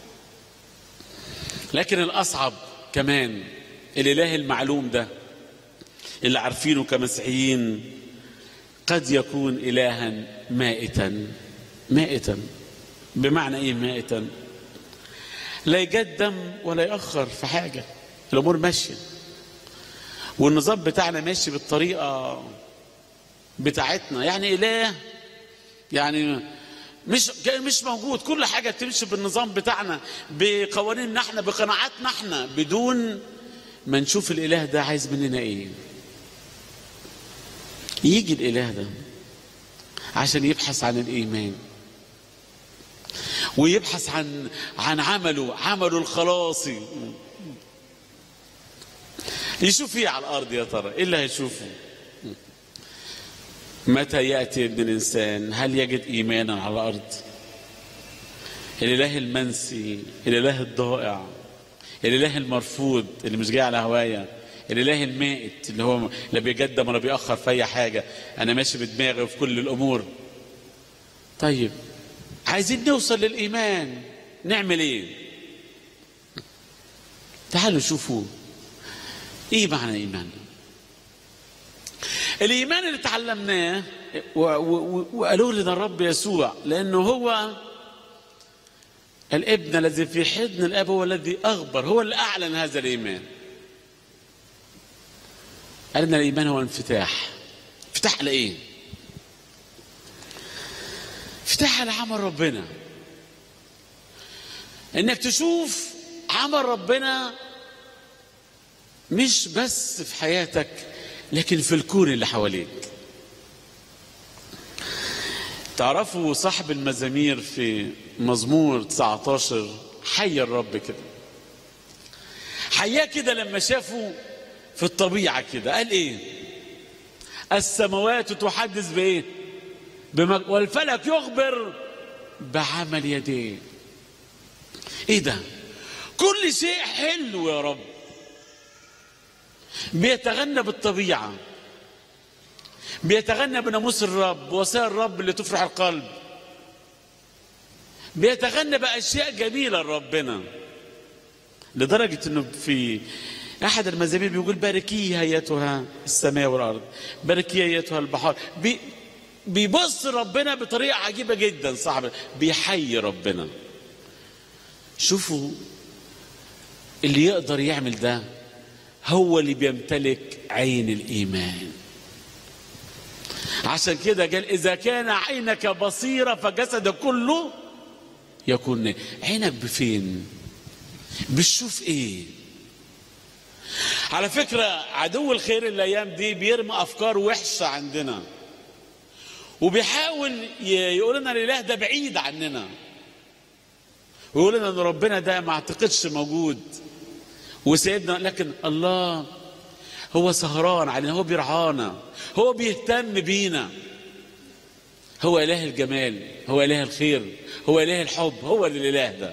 لكن الاصعب كمان الاله المعلوم ده اللي عارفينه كمسيحيين قد يكون الها مائتا مائتا بمعنى ايه مائتا لا يقدم ولا يأخر في حاجة الأمور ماشية والنظام بتاعنا ماشي بالطريقة بتاعتنا يعني إله يعني مش مش موجود كل حاجة تمشي بالنظام بتاعنا بقوانيننا احنا بقناعاتنا احنا بدون ما نشوف الإله ده عايز مننا إيه يجي الإله ده عشان يبحث عن الإيمان ويبحث عن عن عمله عمله الخلاصي يشوف ايه على الارض يا ترى ايه اللي هيشوفه متى ياتي ابن الانسان هل يجد ايمانا على الارض الاله المنسي الاله الضائع الاله المرفوض اللي مش جاي على هوايه الاله المائت اللي هو لا بيقدم ولا بيأخر في اي حاجه انا ماشي بدماغي وفي كل الامور طيب عايزين نوصل للإيمان نعمل إيه؟ تعالوا شوفوا إيه معنى إيمان؟ الإيمان اللي تعلمناه وقالوا لنا الرب يسوع لأنه هو الابن الذي في حضن الأب هو الذي أخبر هو اللي أعلن هذا الإيمان قال لنا الإيمان هو انفتاح انفتاح على إيه؟ افتح على عمل ربنا انك تشوف عمل ربنا مش بس في حياتك لكن في الكون اللي حواليك تعرفوا صاحب المزامير في مزمور 19 حي الرب كده حياه كده لما شافه في الطبيعه كده قال ايه السماوات تحدث بايه بمج... والفلك يخبر بعمل يديه ايه ده كل شيء حلو يا رب بيتغنى بالطبيعة بيتغنى بناموس الرب ووصايا الرب اللي تفرح القلب بيتغنى بأشياء جميلة لربنا لدرجة انه في احد المزامير بيقول باركيه ايتها السماء والارض باركيه ايتها البحار بي بيبص ربنا بطريقة عجيبة جدا صاحب بيحيي ربنا شوفوا اللي يقدر يعمل ده هو اللي بيمتلك عين الإيمان عشان كده قال إذا كان عينك بصيرة فجسدك كله يكون عينك بفين بتشوف ايه على فكرة عدو الخير الأيام دي بيرمي أفكار وحشة عندنا وبيحاول يقول لنا الاله ده بعيد عننا ويقول لنا ان ربنا ده ما اعتقدش موجود وسيدنا لكن الله هو سهران علينا هو بيرعانا هو بيهتم بينا هو اله الجمال هو اله الخير هو اله الحب هو الاله ده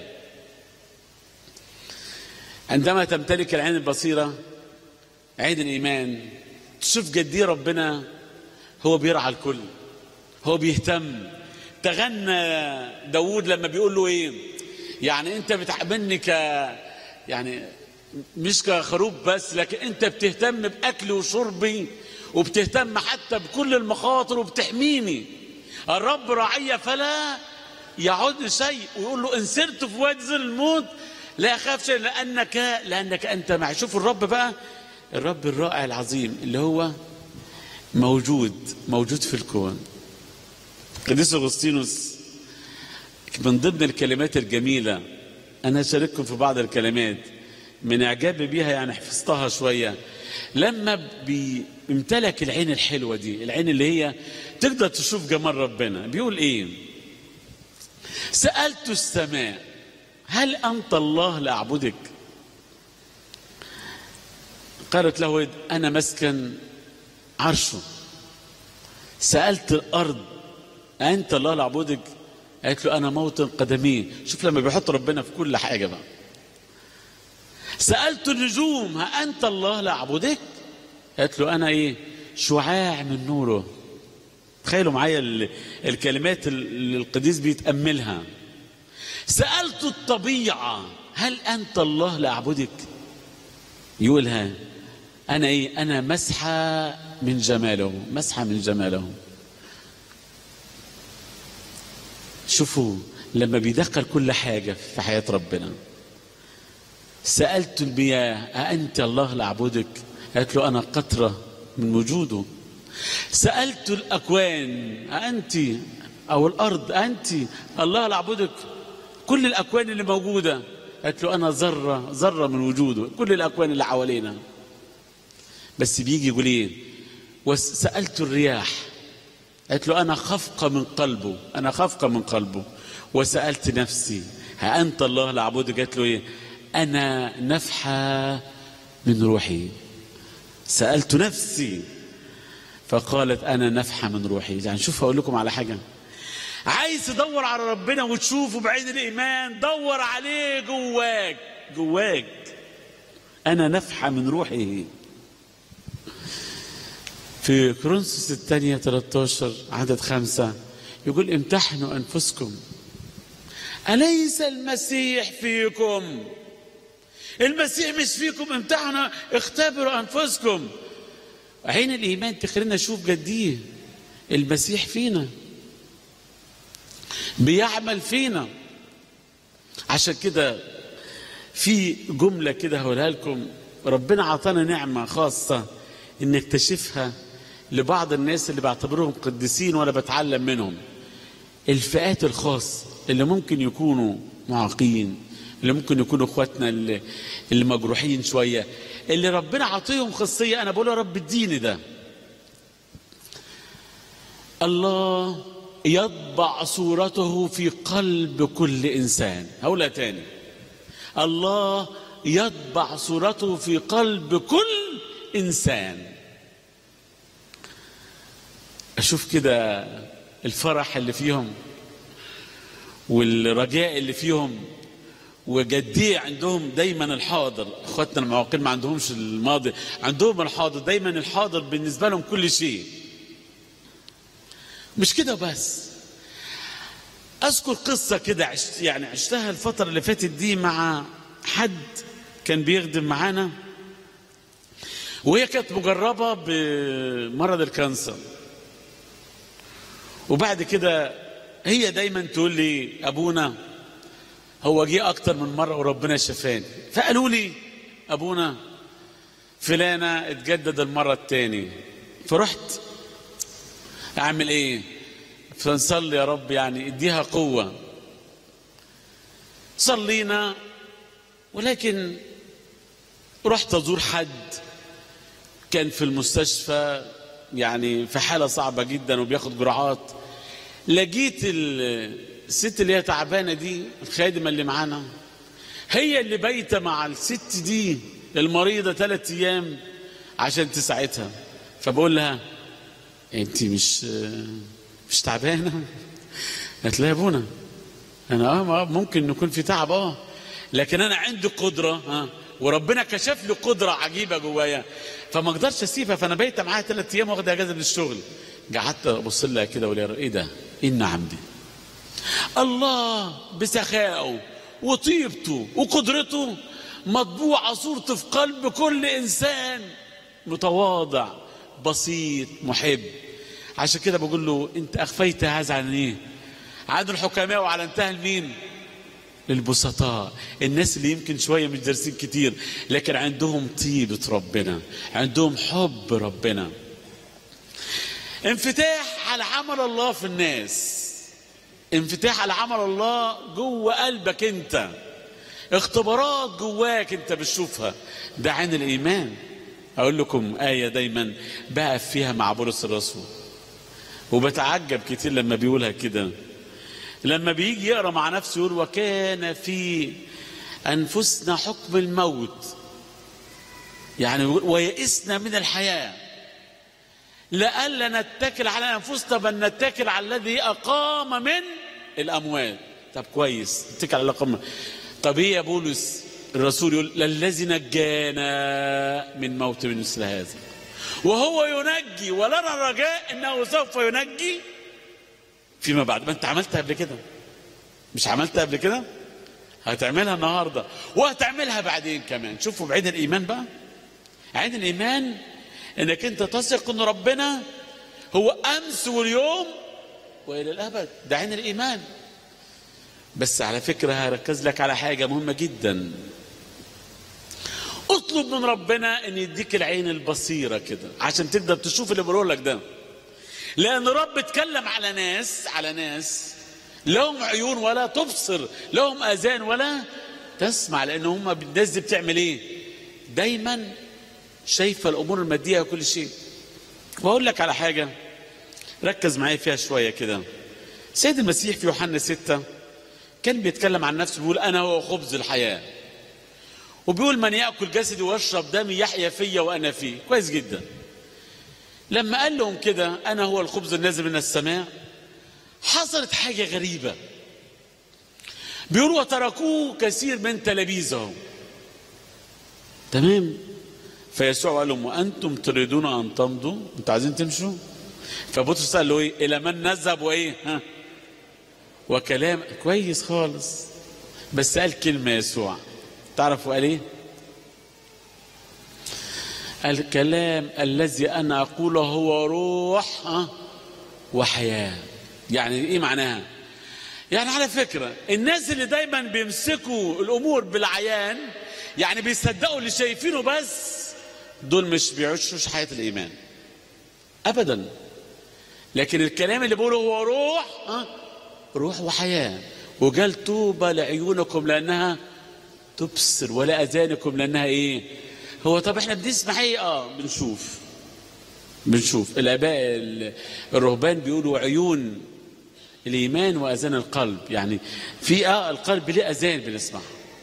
عندما تمتلك العين البصيره عين الايمان تشوف قد ايه ربنا هو بيرعى الكل هو بيهتم تغنى داود لما بيقول له ايه يعني انت بتعاملني ك يعني مش كخروف بس لكن انت بتهتم باكلي وشربي وبتهتم حتى بكل المخاطر وبتحميني الرب راعي فلا يعود شيء ويقول له ان سرت في وادي ظل الموت لا اخاف شيء لانك لانك انت معي شوف الرب بقى الرب الرائع العظيم اللي هو موجود موجود في الكون قديس اغسطينوس من ضمن الكلمات الجميلة أنا أشارككم في بعض الكلمات من إعجابي بيها يعني حفظتها شوية لما بيمتلك العين الحلوة دي العين اللي هي تقدر تشوف جمال ربنا بيقول إيه سألت السماء هل أنت الله لأعبدك قالت له أنا مسكن عرشه سألت الأرض أنت الله لأعبدك قالت له أنا موطن قدميه شوف لما بيحط ربنا في كل حاجة بقى سألت النجوم ها أنت الله لأعبدك قالت له أنا إيه شعاع من نوره تخيلوا معايا ال- الكلمات اللي القديس بيتأملها سألت الطبيعة هل أنت الله لأعبدك يقولها أنا إيه أنا مسحة من جماله مسحة من جماله شوفوا لما بيدخل كل حاجة في حياة ربنا سألت المياه أأنت الله لأعبدك قالت له أنا قطرة من وجوده سألت الأكوان أأنت أو الأرض أنت الله لأعبدك كل الأكوان اللي موجودة قالت له أنا ذرة ذرة من وجوده كل الأكوان اللي حوالينا بس بيجي يقول إيه وسألت الرياح قالت له أنا خفقة من قلبه أنا خفقة من قلبه وسألت نفسي ها أنت الله لأعبدك قالت له إيه أنا نفحة من روحي سألت نفسي فقالت أنا نفحة من روحي يعني شوف أقول لكم على حاجة عايز تدور على ربنا وتشوفه بعين الإيمان دور عليه جواك جواك أنا نفحة من روحي في كورنثوس الثانية 13 عدد خمسة يقول امتحنوا أنفسكم أليس المسيح فيكم المسيح مش فيكم امتحنوا اختبروا أنفسكم عين الإيمان تخلينا نشوف جديه المسيح فينا بيعمل فينا عشان كده في جملة كده هقولها لكم ربنا عطانا نعمة خاصة إن نكتشفها لبعض الناس اللي بعتبرهم قديسين وأنا بتعلم منهم الفئات الخاصة اللي ممكن يكونوا معاقين اللي ممكن يكونوا اخواتنا اللي, اللي مجروحين شوية اللي ربنا عطيهم خاصية أنا بقول يا رب اديني ده الله يطبع صورته في قلب كل إنسان هقولها تاني الله يطبع صورته في قلب كل إنسان أشوف كده الفرح اللي فيهم والرجاء اللي فيهم وجديه عندهم دايما الحاضر اخواتنا المعاقين ما عندهمش الماضي عندهم الحاضر دايما الحاضر بالنسبه لهم كل شيء مش كده بس اذكر قصه كده عشت يعني عشتها الفتره اللي فاتت دي مع حد كان بيخدم معانا وهي كانت مجربه بمرض الكانسر وبعد كده هي دايما تقول لي ابونا هو جه اكتر من مره وربنا شفاني فقالوا لي ابونا فلانه اتجدد المره الثاني فرحت اعمل ايه فنصلي يا رب يعني اديها قوه صلينا ولكن رحت ازور حد كان في المستشفى يعني في حاله صعبه جدا وبياخد جرعات لقيت الست اللي هي تعبانه دي الخادمه اللي معانا هي اللي بايته مع الست دي المريضه ثلاث ايام عشان تساعدها فبقول لها انت مش مش تعبانه قالت لها يا ابونا انا اه ممكن نكون في تعب اه لكن انا عندي قدره ها وربنا كشف لي قدره عجيبه جوايا فما اقدرش اسيبها فانا بايته معاها ثلاث ايام واخده اجازه من الشغل قعدت ابص لها كده اقول يا ايه ده؟ ايه النعم دي؟ الله بسخائه وطيبته وقدرته مطبوعه صورته في قلب كل انسان متواضع بسيط محب عشان كده بقول له انت اخفيت هذا عن ايه؟ عن الحكماء وعلنتها لمين؟ للبسطاء الناس اللي يمكن شوية مش دارسين كتير لكن عندهم طيبة ربنا عندهم حب ربنا انفتاح على عمل الله في الناس انفتاح على عمل الله جوه قلبك انت اختبارات جواك انت بتشوفها ده عين الايمان اقول لكم ايه دايما بقف فيها مع بولس الرسول وبتعجب كتير لما بيقولها كده لما بيجي يقرا مع نفسه يقول وكان في انفسنا حكم الموت يعني ويئسنا من الحياه لئلا نتكل على انفسنا بل نتكل على الذي اقام من الاموات طب كويس نتكل على الاقام طب ايه يا بولس الرسول يقول للذي نجانا من موت من مثل هذا وهو ينجي ولنا الرجاء انه سوف ينجي فيما بعد ما انت عملتها قبل كده مش عملتها قبل كده هتعملها النهارده وهتعملها بعدين كمان شوفوا بعين الايمان بقى عين الايمان انك انت تثق ان ربنا هو امس واليوم والى الابد ده عين الايمان بس على فكره هركز لك على حاجه مهمه جدا اطلب من ربنا ان يديك العين البصيره كده عشان تقدر تشوف اللي بقوله لك ده لان رب اتكلم على ناس على ناس لهم عيون ولا تبصر لهم اذان ولا تسمع لان هم الناس دي بتعمل ايه دايما شايفه الامور الماديه وكل شيء واقول لك على حاجه ركز معايا فيها شويه كده سيد المسيح في يوحنا ستة كان بيتكلم عن نفسه بيقول انا هو خبز الحياه وبيقول من ياكل جسدي ويشرب دمي يحيا فيا وانا فيه كويس جدا لما قال لهم كده انا هو الخبز النازل من السماء حصلت حاجه غريبه بيقولوا وتركوه كثير من تلاميذهم تمام فيسوع قال لهم وانتم تريدون ان تمضوا انتوا عايزين تمشوا فبطرس قال له ايه الى من نذهب وايه ها وكلام كويس خالص بس قال كلمه يسوع تعرفوا قال ايه الكلام الذي انا اقوله هو روح ها وحياه يعني ايه معناها يعني على فكره الناس اللي دايما بيمسكوا الامور بالعيان يعني بيصدقوا اللي شايفينه بس دول مش بيعيشوش حياه الايمان ابدا لكن الكلام اللي بيقوله هو روح ها روح وحياه وقال طوبى لعيونكم لانها تبصر ولا اذانكم لانها ايه هو طب احنا بنسمع ايه اه بنشوف بنشوف الاباء الرهبان بيقولوا عيون الايمان واذان القلب يعني في اه القلب ليه اذان بنسمعها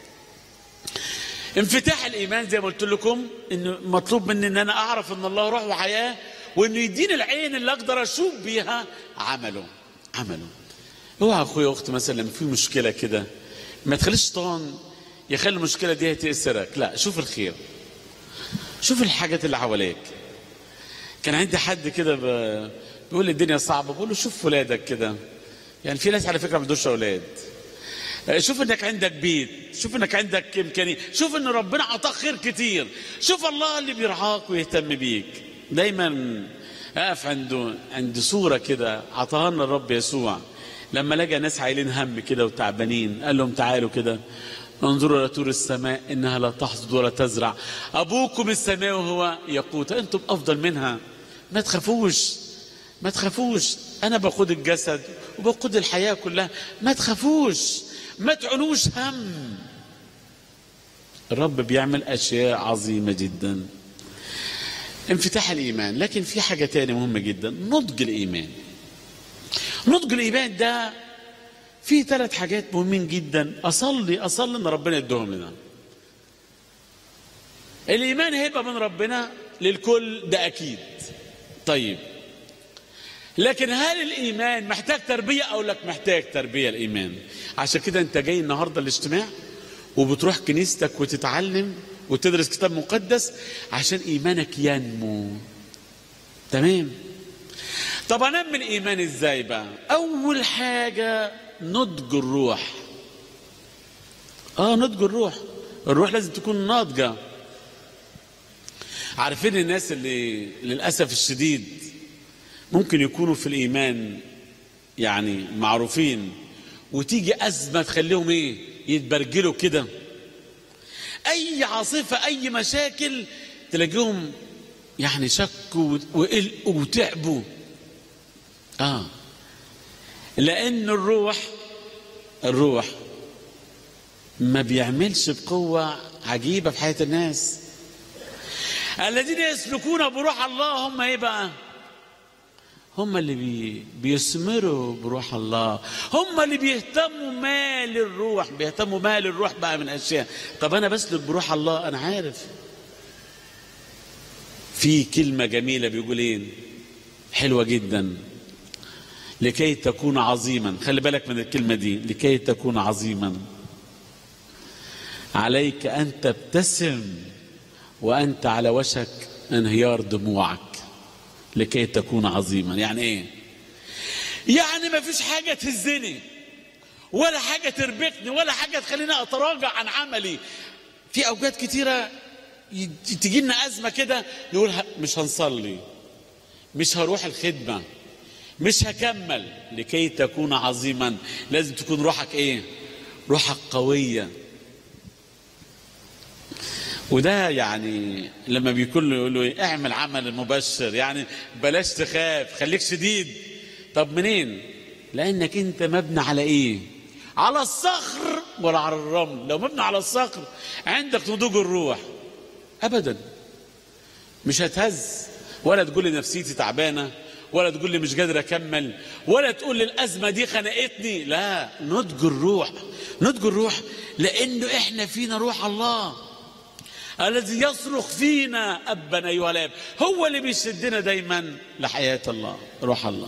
انفتاح الايمان زي ما قلت لكم انه مطلوب مني ان انا اعرف ان الله روح وحياه وانه يديني العين اللي اقدر اشوف بيها عمله عمله اوعى اخويا واختي مثلا لما في مشكله كده ما تخليش شيطان يخلي المشكله دي تأثرك لا شوف الخير شوف الحاجات اللي حواليك كان عندي حد كده ب... بيقول لي الدنيا صعبه بقول له شوف ولادك كده يعني في ناس على فكره ما عندوش اولاد شوف انك عندك بيت شوف انك عندك امكانيه شوف ان ربنا اعطاك خير كتير شوف الله اللي بيرعاك ويهتم بيك دايما اقف عنده عند صوره كده عطاها لنا الرب يسوع لما لقى ناس عايلين هم كده وتعبانين قال لهم تعالوا كده انظروا الى طور السماء انها لا تحصد ولا تزرع ابوكم السماء وهو يقوت انتم افضل منها ما تخافوش ما تخافوش انا بقود الجسد وبقود الحياه كلها ما تخافوش ما تعلوش هم الرب بيعمل اشياء عظيمه جدا انفتاح الايمان لكن في حاجه تانية مهمه جدا نضج الايمان نضج الايمان ده في ثلاث حاجات مهمين جدا اصلي اصلي ان ربنا يديهم لنا الايمان هيبقى من ربنا للكل ده اكيد طيب لكن هل الايمان محتاج تربيه او لك محتاج تربيه الايمان عشان كده انت جاي النهارده الاجتماع وبتروح كنيستك وتتعلم وتدرس كتاب مقدس عشان ايمانك ينمو تمام طب انمي الايمان ازاي بقى اول حاجه نضج الروح اه نضج الروح الروح لازم تكون ناضجه عارفين الناس اللي للاسف الشديد ممكن يكونوا في الايمان يعني معروفين وتيجي ازمه تخليهم ايه يتبرجلوا كده اي عاصفه اي مشاكل تلاقيهم يعني شكوا وقلقوا وتعبوا اه لأن الروح الروح ما بيعملش بقوة عجيبة في حياة الناس الذين يسلكون بروح الله هم ايه بقى هم اللي بي بيثمروا بروح الله هم اللي بيهتموا مال الروح بيهتموا مال الروح بقى من اشياء طب انا بسلك بروح الله انا عارف في كلمة جميلة بيقولين حلوة جدا لكي تكون عظيما خلي بالك من الكلمة دي لكي تكون عظيما عليك أن تبتسم وأنت على وشك انهيار دموعك لكي تكون عظيما يعني ايه يعني ما فيش حاجة تهزني ولا حاجة تربكني ولا حاجة تخليني أتراجع عن عملي في أوقات كتيرة تجي لنا أزمة كده نقول ه- مش هنصلي مش هروح الخدمة مش هكمل لكي تكون عظيما لازم تكون روحك ايه روحك قوية وده يعني لما بيكون له يقول له إيه؟ اعمل عمل مبشر يعني بلاش تخاف خليك شديد طب منين لانك انت مبني على ايه على الصخر ولا على الرمل لو مبني على الصخر عندك نضوج الروح ابدا مش هتهز ولا تقول لي نفسيتي تعبانه ولا تقول لي مش قادر اكمل ولا تقول لي الازمه دي خنقتني لا نضج الروح نضج الروح لانه احنا فينا روح الله الذي يصرخ فينا ابا ايها الاب هو اللي بيشدنا دايما لحياه الله روح الله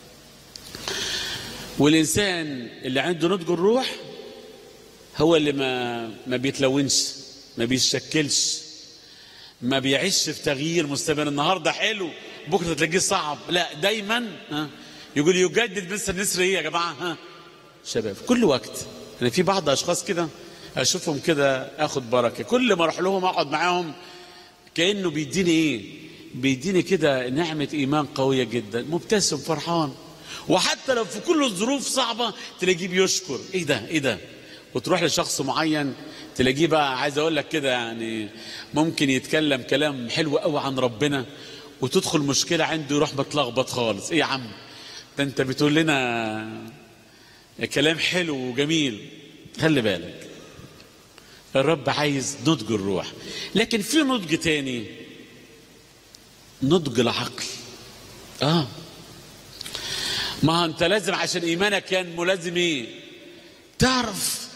والانسان اللي عنده نضج الروح هو اللي ما ما بيتلونش ما بيشكلش ما بيعيش في تغيير مستمر النهارده حلو بكره تلاقيه صعب لا دايما ها يقول يجدد مثل النسر ايه يا جماعه ها شباب في كل وقت انا في بعض اشخاص كده اشوفهم كده اخد بركه كل ما اروح لهم اقعد معاهم كانه بيديني ايه بيديني كده نعمه ايمان قويه جدا مبتسم فرحان وحتى لو في كل الظروف صعبه تلاقيه بيشكر ايه ده ايه ده وتروح لشخص معين تلاقيه بقى عايز اقول لك كده يعني ممكن يتكلم كلام حلو قوي عن ربنا وتدخل مشكله عنده يروح متلخبط خالص ايه يا عم ده انت بتقول لنا كلام حلو وجميل خلي بالك الرب عايز نضج الروح لكن في نضج تاني نضج العقل اه ما انت لازم عشان ايمانك ينمو لازم ايه تعرف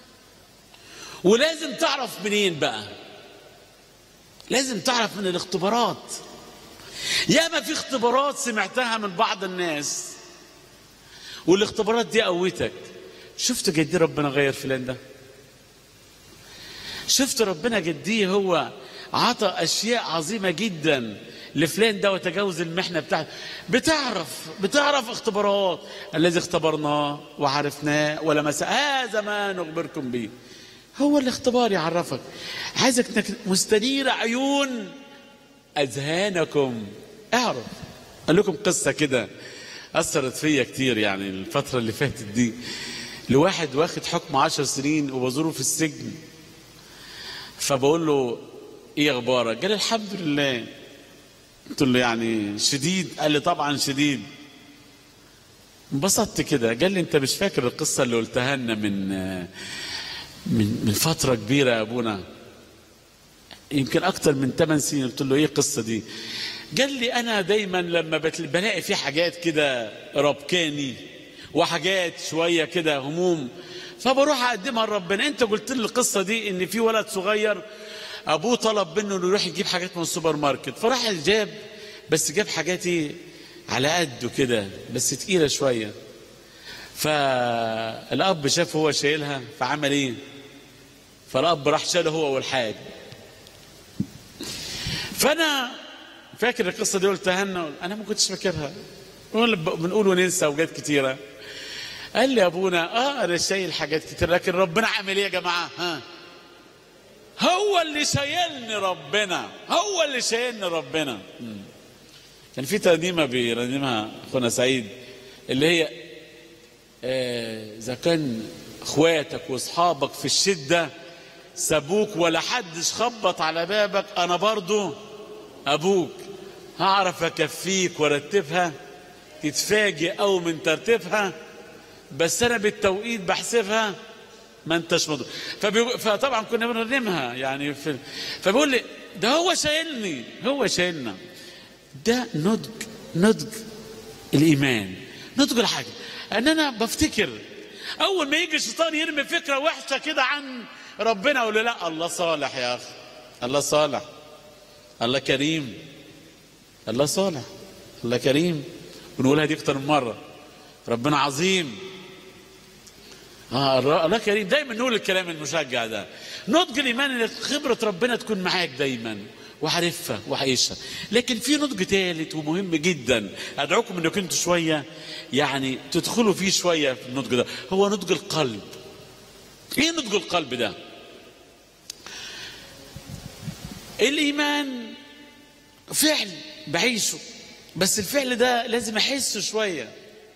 ولازم تعرف منين بقى لازم تعرف من الاختبارات ياما في اختبارات سمعتها من بعض الناس والاختبارات دي قوتك شفت جدي ربنا غير فلان ده شفت ربنا جديه هو عطى اشياء عظيمه جدا لفلان ده وتجاوز المحنه بتاعته بتعرف بتعرف اختبارات الذي اختبرناه وعرفناه ولمس هذا ما نخبركم به هو الاختبار يعرفك عايزك انك مستنير عيون اذهانكم اعرف قال لكم قصه كده اثرت فيا كتير يعني الفتره اللي فاتت دي لواحد واخد حكم عشر سنين وبزوره في السجن فبقول له ايه اخبارك قال لي الحمد لله قلت له يعني شديد قال لي طبعا شديد انبسطت كده قال لي انت مش فاكر القصه اللي قلتها لنا من من من فتره كبيره يا ابونا يمكن اكتر من 8 سنين قلت له ايه القصه دي قال لي انا دايما لما بتل- بلاقي في حاجات كده ربكاني وحاجات شويه كده هموم فبروح اقدمها لربنا انت قلت لي القصه دي ان في ولد صغير ابوه طلب منه انه يروح يجيب حاجات من السوبر ماركت فراح جاب بس جاب حاجات ايه على قده كده بس تقيله شويه فالاب شاف هو شايلها فعمل ايه فالاب راح شاله هو والحاج فانا فاكر القصه دي قلتها لنا انا ما كنتش فاكرها بنقول بنقول وننسى اوقات كتيره قال لي ابونا اه انا شايل حاجات كتير لكن ربنا عامل ايه يا جماعه ها هو اللي شايلني ربنا هو اللي شايلني ربنا مم. كان في ترنيمه بيرنمها اخونا سعيد اللي هي آه، اذا كان اخواتك واصحابك في الشده سابوك ولا حدش خبط على بابك انا برضو ابوك هعرف اكفيك وارتبها تتفاجئ او من ترتيبها بس انا بالتوقيت بحسبها ما انتش مضر فبيقول فطبعا كنا بنرنمها يعني في فبيقول لي ده هو شايلني هو شايلنا ده نضج نضج الايمان نضج الحاجه ان انا بفتكر اول ما يجي الشيطان يرمي فكره وحشه كده عن ربنا اقول له لا الله صالح يا اخي الله صالح الله كريم الله صالح الله كريم ونقولها دي اكتر من مره ربنا عظيم اه الر- الله كريم دايما نقول الكلام المشجع ده نضج الايمان ان خبره ربنا تكون معاك دايما وعارفها وعايشها لكن في نضج ثالث ومهم جدا ادعوكم انكم انتوا شويه يعني تدخلوا فيه شويه في النضج ده هو نضج القلب ايه نضج القلب ده الايمان فعل بعيشه بس الفعل ده لازم احسه شويه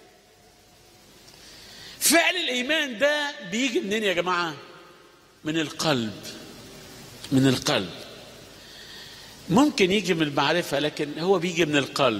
فعل الايمان ده بيجي منين يا جماعه من القلب من القلب ممكن يجي من المعرفه لكن هو بيجي من القلب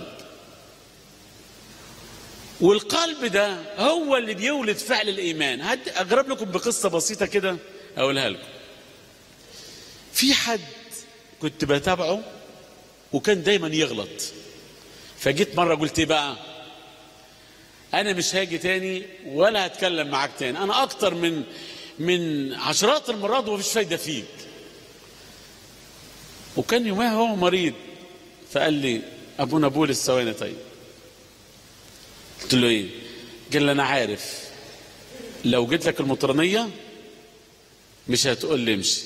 والقلب ده هو اللي بيولد فعل الايمان هد اجرب لكم بقصه بسيطه كده اقولها لكم في حد كنت بتابعه وكان دايما يغلط فجيت مره قلت ايه بقى انا مش هاجي تاني ولا هتكلم معاك تاني انا اكتر من من عشرات المرات ومفيش فايده فيك وكان يومها هو مريض فقال لي ابونا بولس ثواني طيب قلت له ايه قال لي انا عارف لو جيت لك المطرانيه مش هتقول لي امشي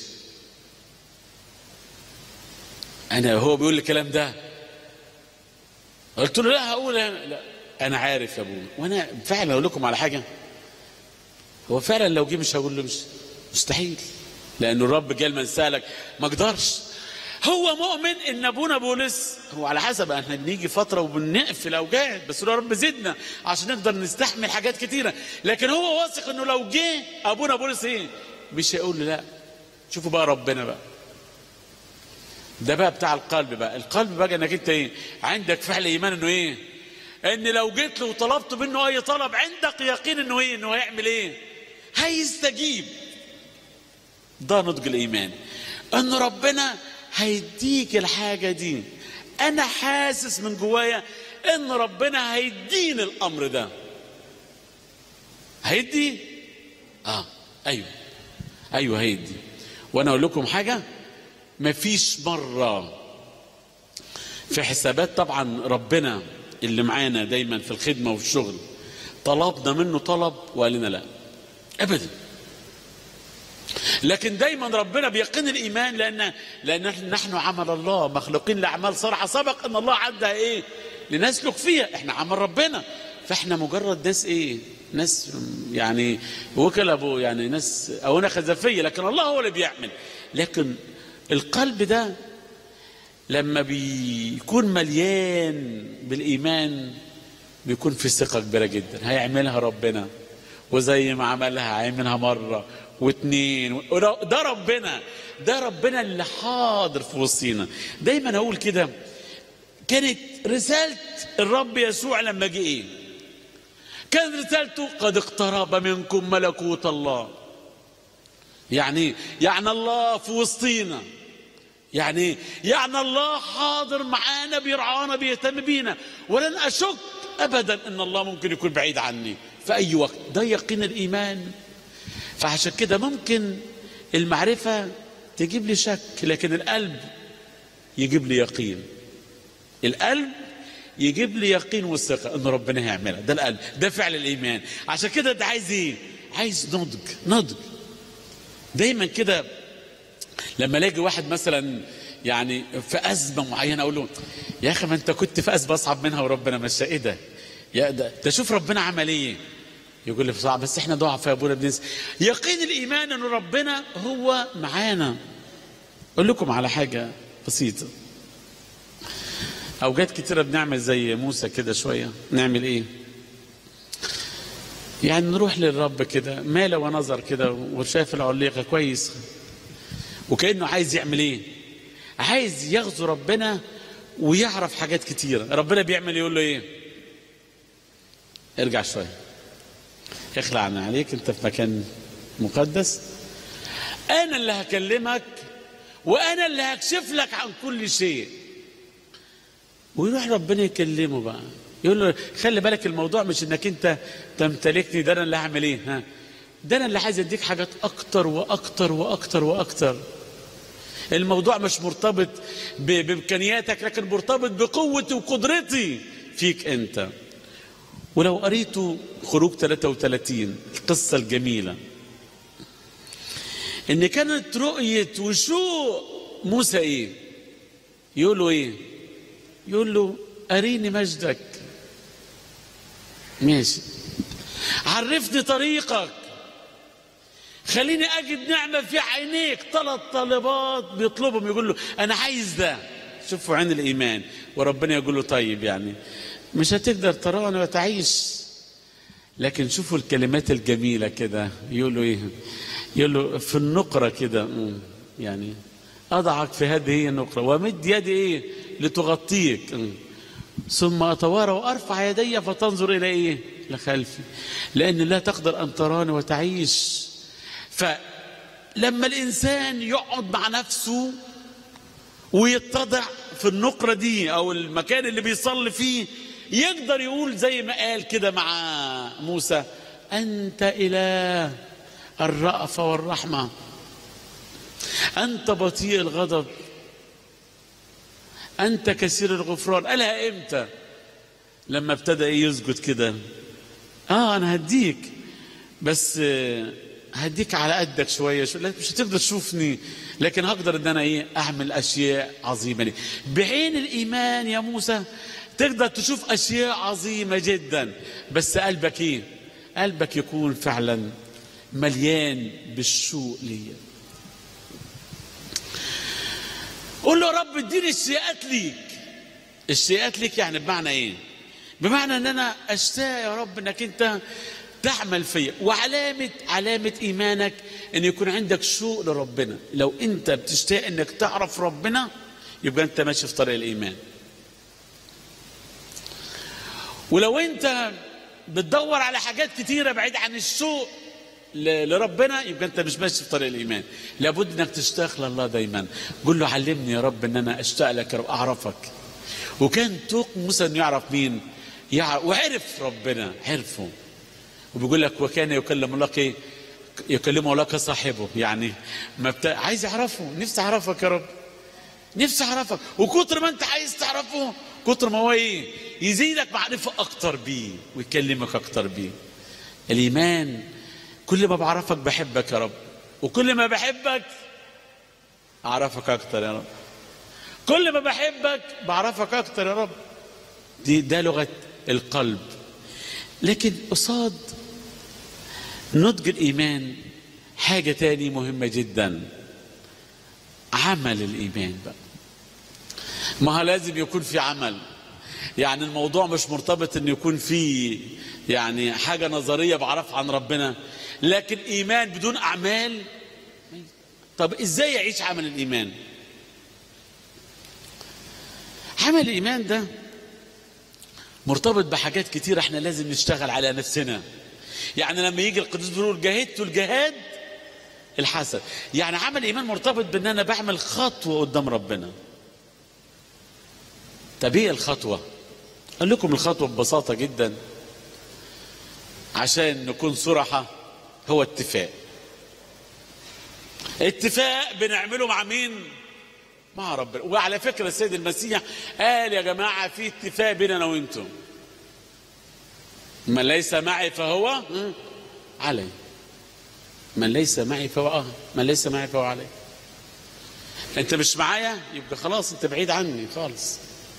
انا هو بيقول لي الكلام ده قلت له لا هقول أنا لا انا عارف يا ابونا وانا فعلا اقول لكم على حاجه هو فعلا لو جه مش هقول له مش مستحيل لانه الرب قال من سالك ما اقدرش هو مؤمن ان ابونا بولس هو على حسب احنا بنيجي فتره وبنقفل اوجاع بس يا رب زدنا عشان نقدر نستحمل حاجات كتيره لكن هو واثق انه لو جه ابونا بولس ايه مش هيقول له لا شوفوا بقى ربنا بقى ده بقى بتاع القلب بقى القلب بقى انك انت ايه عندك فعل ايمان انه ايه ان لو جيت له وطلبت منه اي طلب عندك يقين انه ايه انه هيعمل ايه هيستجيب ده نضج الايمان ان ربنا هيديك الحاجه دي انا حاسس من جوايا ان ربنا هيديني الامر ده هيدي اه ايوه ايوه هيدي وانا اقول لكم حاجه مفيش مره في حسابات طبعا ربنا اللي معانا دايما في الخدمه والشغل طلبنا منه طلب وقال لنا لا ابدا لكن دايما ربنا بيقين الايمان لان لان نحن عمل الله مخلوقين لاعمال صالحه سبق ان الله عدها ايه لنسلك فيها احنا عمل ربنا فاحنا مجرد ناس ايه ناس يعني وكلاء ابو يعني ناس او خزفيه لكن الله هو اللي بيعمل لكن القلب ده لما بيكون مليان بالايمان بيكون في ثقه كبيره جدا هيعملها ربنا وزي ما عملها هيعملها مره واثنين و... ده ربنا ده ربنا اللي حاضر في وسطينا دايما اقول كده كانت رساله الرب يسوع لما جه ايه كانت رسالته قد اقترب منكم ملكوت الله يعني يعني الله في وسطينا يعني يعني الله حاضر معانا بيرعانا بيهتم بينا ولن اشك ابدا ان الله ممكن يكون بعيد عني في اي وقت ده يقين الايمان فعشان كده ممكن المعرفه تجيب لي شك لكن القلب يجيب لي يقين القلب يجيب لي يقين والثقه ان ربنا هيعملها ده القلب ده فعل الايمان عشان كده ده عايز ايه عايز نضج نضج دايما كده لما الاقي واحد مثلا يعني في ازمه معينه اقول له يا اخي ما انت كنت في ازمه اصعب منها وربنا مشى ايه ده؟ يا ده, ده شوف ربنا عمل ايه؟ يقول لي صعب بس احنا ضعف يا ابونا بننسى يقين الايمان ان ربنا هو معانا اقول لكم على حاجه بسيطه اوقات كتيره بنعمل زي موسى كده شويه نعمل ايه؟ يعني نروح للرب كده مال ونظر كده وشاف العليقه كويس وكانه عايز يعمل ايه عايز يغزو ربنا ويعرف حاجات كتيره ربنا بيعمل يقول له ايه ارجع شويه اخلع عن عليك انت في مكان مقدس انا اللي هكلمك وانا اللي هكشف لك عن كل شيء ويروح ربنا يكلمه بقى يقول له خلي بالك الموضوع مش انك انت تمتلكني ده انا اللي هعمل ايه ها ده انا اللي عايز اديك حاجات اكتر واكتر واكتر واكتر الموضوع مش مرتبط ب- بامكانياتك لكن مرتبط بقوتي وقدرتي فيك انت ولو قريتوا خروج 33 القصه الجميله ان كانت رؤيه وشوق موسى ايه يقول له ايه يقول له اريني مجدك ماشي عرفني طريقك خليني اجد نعمه في عينيك ثلاث طلبات بيطلبهم يقول له انا عايز ده شوفوا عين الايمان وربنا يقول له طيب يعني مش هتقدر تراني وتعيش لكن شوفوا الكلمات الجميله كده يقول له ايه يقول له في النقره كده مم، يعني اضعك في هذه النقره ومد يدي ايه لتغطيك مم. ثم اتوارى وارفع يدي فتنظر الى ايه لخلفي لان لا تقدر ان تراني وتعيش فلما الانسان يقعد مع نفسه ويتضع في النقرة دي أو المكان اللي بيصلي فيه يقدر يقول زي ما قال كده مع موسى أنت إله الرأفة والرحمة أنت بطيء الغضب أنت كثير الغفران قالها إمتى لما ابتدى إيه يسجد كده آه أنا هديك بس آه، هديك على قدك شويه شو... لا مش هتقدر تشوفني لكن هقدر ان انا ايه اعمل اشياء عظيمه لي بعين الايمان يا موسى تقدر تشوف اشياء عظيمه جدا بس قلبك ايه قلبك يكون فعلا مليان بالشوق ليا قول له يا رب اديني الشيئات ليك الشيئات ليك يعني بمعنى ايه بمعنى ان انا اشتاق يا رب انك انت تعمل فيا وعلامة علامة إيمانك أن يكون عندك شوق لربنا لو أنت بتشتاق أنك تعرف ربنا يبقى أنت ماشي في طريق الإيمان ولو أنت بتدور على حاجات كتيرة بعيد عن الشوق ل- لربنا يبقى أنت مش ماشي في طريق الإيمان لابد أنك تشتاق لله دايما قول له علمني يا رب أن أنا أشتاق لك يا رب أعرفك وكان توق موسى أنه يعرف مين يعرف وعرف ربنا عرفه وبيقول لك وكان يكلم الله ايه يكلمه الله كصاحبه يعني ما بتا... عايز يعرفه نفسي اعرفك يا رب نفسي اعرفك وكتر ما انت عايز تعرفه كتر ما هو ايه يزيدك معرفه اكتر بيه ويكلمك اكتر بيه الايمان كل ما بعرفك بحبك يا رب وكل ما بحبك اعرفك اكتر يا رب كل ما بحبك بعرفك اكتر يا رب دي ده لغه القلب لكن قصاد نضج الإيمان حاجة تاني مهمة جدا عمل الإيمان بقى ما هو لازم يكون في عمل يعني الموضوع مش مرتبط ان يكون في يعني حاجة نظرية بعرفها عن ربنا لكن إيمان بدون أعمال طب إزاي يعيش عمل الإيمان عمل الإيمان ده مرتبط بحاجات كتير احنا لازم نشتغل على نفسنا يعني لما يجي القديس بيقول جاهدت الجهاد الحسن يعني عمل ايمان مرتبط بان انا بعمل خطوه قدام ربنا طب ايه الخطوه اقول لكم الخطوه ببساطه جدا عشان نكون صراحه هو اتفاق اتفاق بنعمله مع مين مع ربنا وعلى فكره السيد المسيح قال يا جماعه في اتفاق بيننا انا وانتم من ليس معي فهو علي من ليس معي فهو اه من ليس معي فهو علي انت مش معايا يبقى خلاص انت بعيد عني خالص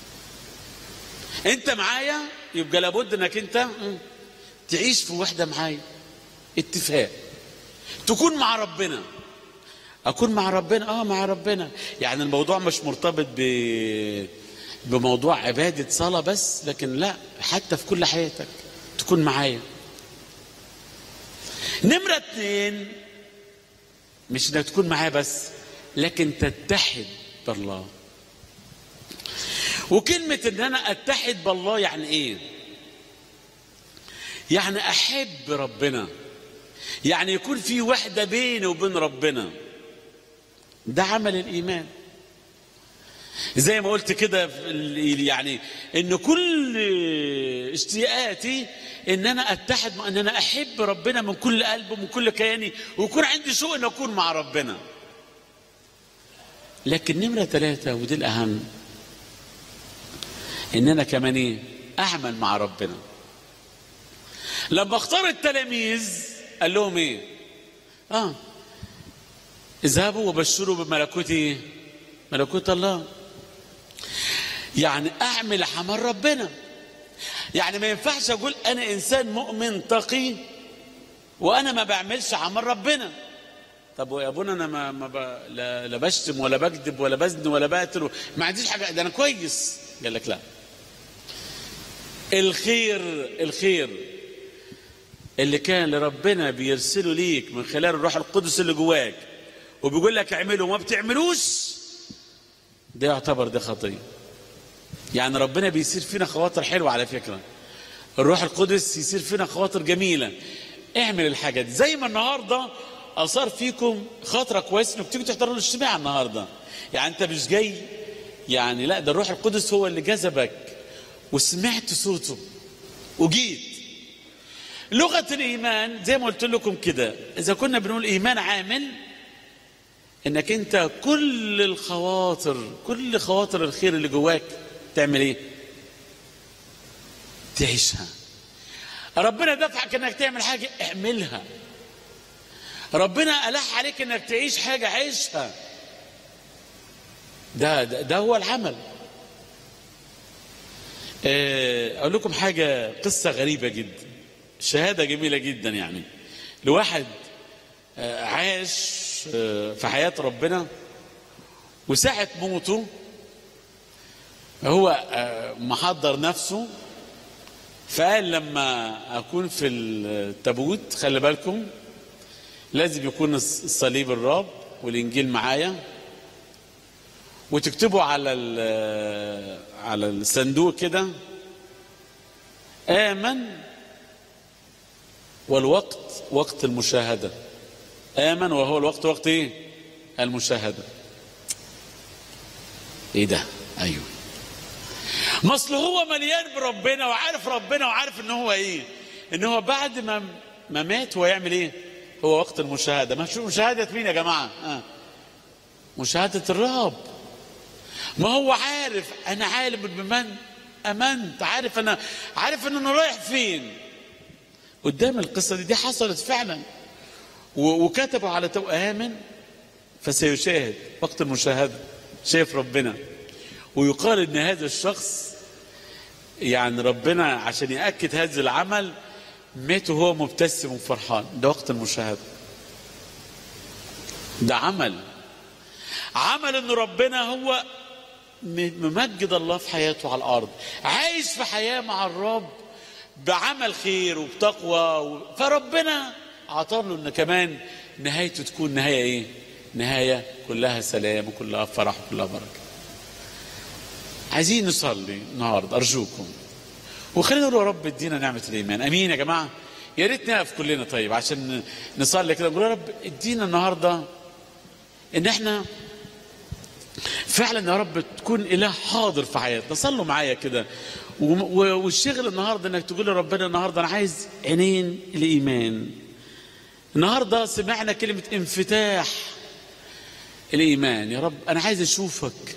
انت معايا يبقى لابد انك انت تعيش في وحده معايا اتفاق تكون مع ربنا اكون مع ربنا اه مع ربنا يعني الموضوع مش مرتبط ب بموضوع عباده صلاه بس لكن لا حتى في كل حياتك تكون معايا نمرة اتنين مش انك تكون معايا بس لكن تتحد بالله وكلمة ان انا اتحد بالله يعني ايه يعني احب ربنا يعني يكون في وحده بيني وبين ربنا ده عمل الايمان زي ما قلت كده في ال- يعني ان كل اشتياقاتي ان انا اتحد مع- ان انا احب ربنا من كل قلب ومن كل كياني ويكون عندي شوق ان اكون مع ربنا لكن نمره ثلاثه ودي الاهم ان انا كمان ايه اعمل مع ربنا لما اختار التلاميذ قال لهم ايه اه اذهبوا وبشروا بملكوت ايه ملكوت الله يعني اعمل عمل ربنا يعني ما ينفعش اقول انا انسان مؤمن تقي وانا ما بعملش عمل ربنا طب ويا ابونا انا ما, ما ب... لا, لا بشتم ولا بكذب ولا بزن ولا بقتل ما عنديش حاجه ده انا كويس قال لك لا الخير الخير اللي كان لربنا بيرسله ليك من خلال الروح القدس اللي جواك وبيقول لك اعمله وما بتعملوش ده يعتبر ده خطيه يعني ربنا بيصير فينا خواطر حلوه على فكره الروح القدس يصير فينا خواطر جميله اعمل الحاجه دي زي ما النهارده اثار فيكم خاطره كويس انك تيجوا تحضروا الاجتماع النهارده يعني انت مش جاي يعني لا ده الروح القدس هو اللي جذبك وسمعت صوته وجيت لغه الايمان زي ما قلت لكم كده اذا كنا بنقول ايمان عامل انك انت كل الخواطر كل خواطر الخير اللي جواك تعمل ايه تعيشها ربنا دفعك انك تعمل حاجه اعملها ربنا ألح عليك انك تعيش حاجه عيشها ده ده, ده هو العمل آه، اقول لكم حاجه قصه غريبه جدا شهاده جميله جدا يعني لواحد آه، عاش آه، في حياه ربنا وساعه موته هو آه، محضر نفسه فقال لما اكون في التابوت خلي بالكم لازم يكون الصليب الراب والانجيل معايا وتكتبوا على ال- على الصندوق كده آمن والوقت وقت المشاهدة آمن وهو الوقت وقت إيه؟ المشاهدة إيه ده؟ أيوه ما اصل هو مليان بربنا وعارف ربنا وعارف ان هو ايه ان هو بعد ما ما مات هو يعمل ايه هو وقت المشاهده ما شو مشاهده مين يا جماعه آه. مشاهده الرب ما هو عارف انا عالم بمن امنت عارف انا عارف ان انا رايح فين قدام القصه دي دي حصلت فعلا و- وكتبوا على تو امن فسيشاهد وقت المشاهده شايف ربنا ويقال ان هذا الشخص يعني ربنا عشان ياكد هذا العمل مات وهو مبتسم وفرحان ده وقت المشاهده ده عمل عمل ان ربنا هو م- ممجد الله في حياته على الارض عايش في حياه مع الرب بعمل خير وبتقوى و... فربنا عطاه له ان كمان نهايته تكون نهايه ايه نهايه كلها سلام وكلها فرح وكلها بركه عايزين نصلي النهارده ارجوكم وخلينا نقول يا رب ادينا نعمه الايمان امين يا جماعه يا ريت نقف كلنا طيب عشان نصلي كده نقول يا رب ادينا النهارده ان احنا فعلا يا رب تكون اله حاضر في حياتنا صلوا معايا كده و- و- والشغل النهارده انك تقول لربنا النهارده انا عايز عينين الايمان النهارده سمعنا كلمه انفتاح الايمان يا رب انا عايز اشوفك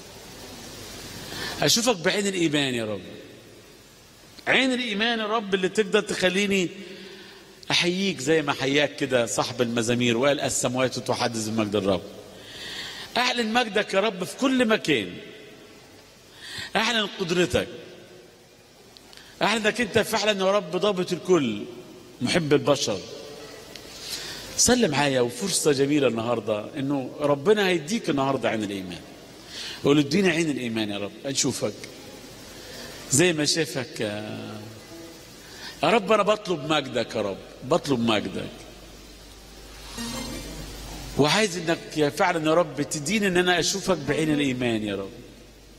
اشوفك بعين الايمان يا رب عين الايمان يا رب اللي تقدر تخليني احييك زي ما حياك كده صاحب المزامير وقال السماوات تحدث بمجد الرب اعلن مجدك يا رب في كل مكان اعلن قدرتك اعلن انك انت فعلا يا رب ضابط الكل محب البشر صلي معايا وفرصه جميله النهارده انه ربنا هيديك النهارده عين الايمان قول ادينا عين الايمان يا رب نشوفك زي ما شافك يا يا رب انا بطلب مجدك يا رب بطلب مجدك وعايز انك يا فعلا يا رب تديني ان انا اشوفك بعين الايمان يا رب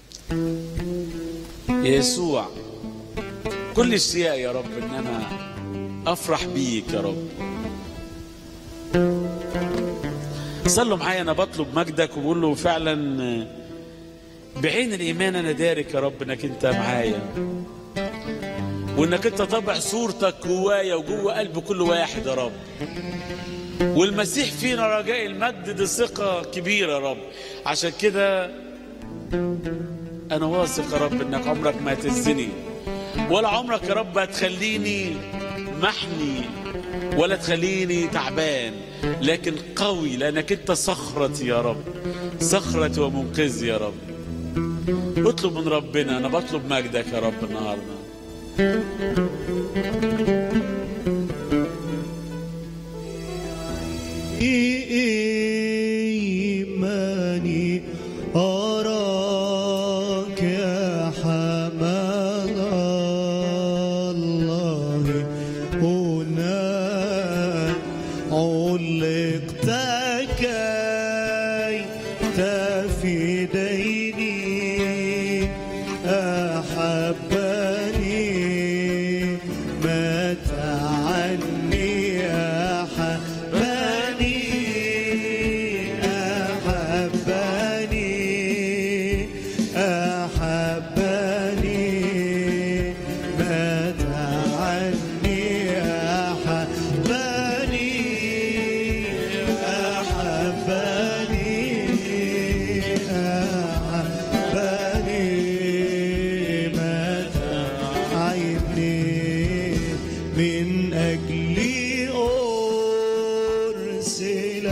يا يسوع كل اشتياق يا رب ان انا افرح بيك يا رب صلوا معايا انا بطلب مجدك وبقول له فعلا بعين الايمان انا دارك يا رب انك انت معايا وانك انت طبع صورتك جوايا وجوه قلب كل واحد يا رب والمسيح فينا رجاء المجد دي ثقة كبيرة يا رب عشان كده أنا واثق يا رب إنك عمرك ما هتهزني ولا عمرك يا رب هتخليني محني ولا تخليني تعبان لكن قوي لأنك أنت صخرتي يا رب صخرتي ومنقذي يا رب اطلب من ربنا أنا بطلب مجدك يا رب النهارده إيماني أراك يا حمال الله هنا علقت كي تفديني أحبني مات عني أحبني أحبني أحبني مات عني أحبني أحبني أحبني مات عيني من أجلي أرسل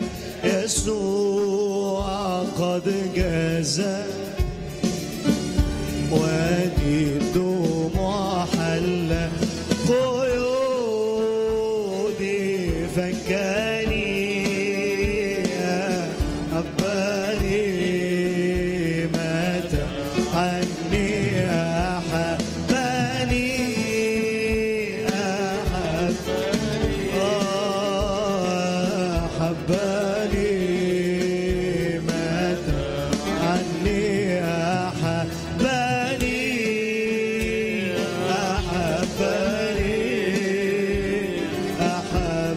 يسوع قد جازى وادي الدموع حل قيودي فكاني أباني مات عني أحبني أحبني أحبني مات عني أحبني أحبني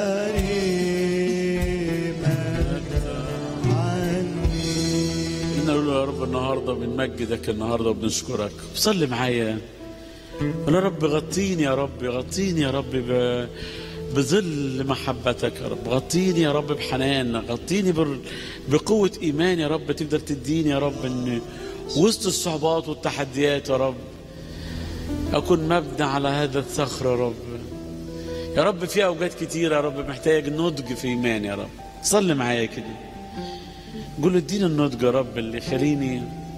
أحبني مات عني نقول له يا رب النهارده بنمجدك النهارده وبنشكرك صلي معايا قول يا رب غطيني يا رب غطيني يا رب ب... بظل محبتك يا رب غطيني يا رب بحنان غطيني بر... بقوة إيمان يا رب تقدر تديني يا رب إن وسط الصعوبات والتحديات يا رب أكون مبني على هذا الصخر يا رب يا رب في أوقات كتيرة يا رب محتاج نضج في إيمان يا رب صلي معايا كده قول له اديني النضج يا رب اللي يخليني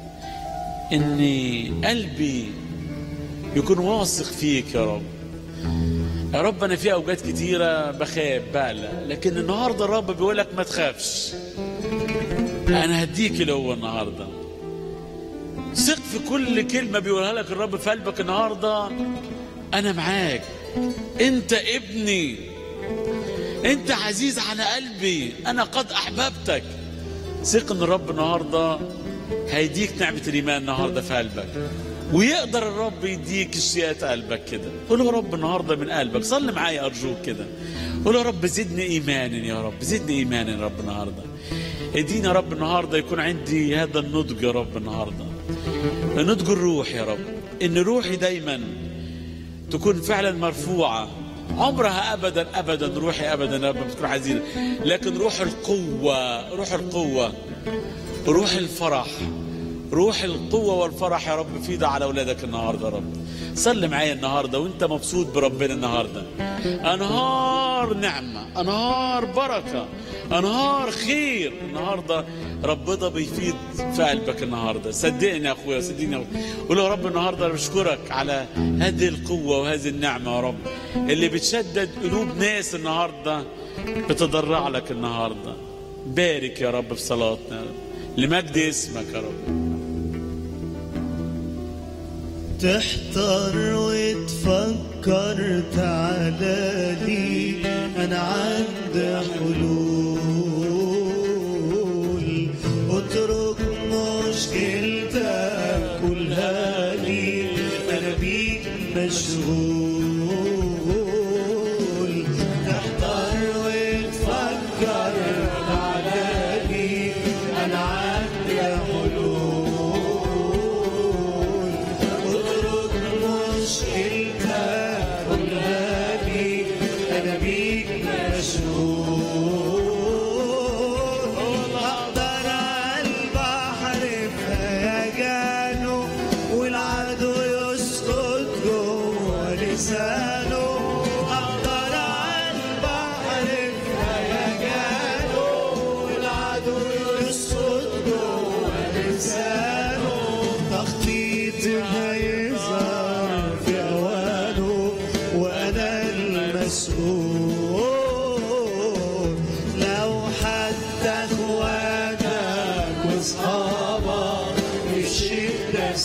اني قلبي يكون واثق فيك يا رب يا رب انا في اوقات كتيره بخاف بقلق لكن النهارده الرب بيقول لك ما تخافش انا هديك اللي هو النهارده ثق في كل كلمه بيقولها لك الرب في قلبك النهارده انا معاك انت ابني انت عزيز على قلبي انا قد احببتك ثق ان الرب النهارده هيديك نعمه الايمان النهارده في قلبك ويقدر الرب يديك اشتياقات قلبك كده قول يا رب النهارده من قلبك صلي معايا ارجوك كده قول يا رب زدني ايمانا يا رب زدني ايمانا يا رب النهارده اديني يا رب النهارده يكون عندي هذا النضج يا رب النهارده نضج الروح يا رب ان روحي دايما تكون فعلا مرفوعه عمرها ابدا ابدا روحي ابدا يا رب ما بتكون حزينه لكن روح القوه روح القوه روح الفرح روح القوه والفرح يا رب فيض على اولادك النهارده يا رب صلي معايا النهارده وانت مبسوط بربنا النهارده انهار نعمه انهار بركه انهار خير النهارده ربنا بيفيض في قلبك النهارده صدقني يا اخويا صدقني يا أخويا. قول يا رب النهارده انا بشكرك على هذه القوه وهذه النعمه يا رب اللي بتشدد قلوب ناس النهارده بتضرع لك النهارده بارك يا رب في صلاتنا يا رب. لمجد اسمك يا رب تحتار وتفكر تعالى لي انا عندي حلول اترك مشكلتك كلها لي انا بيك مشغول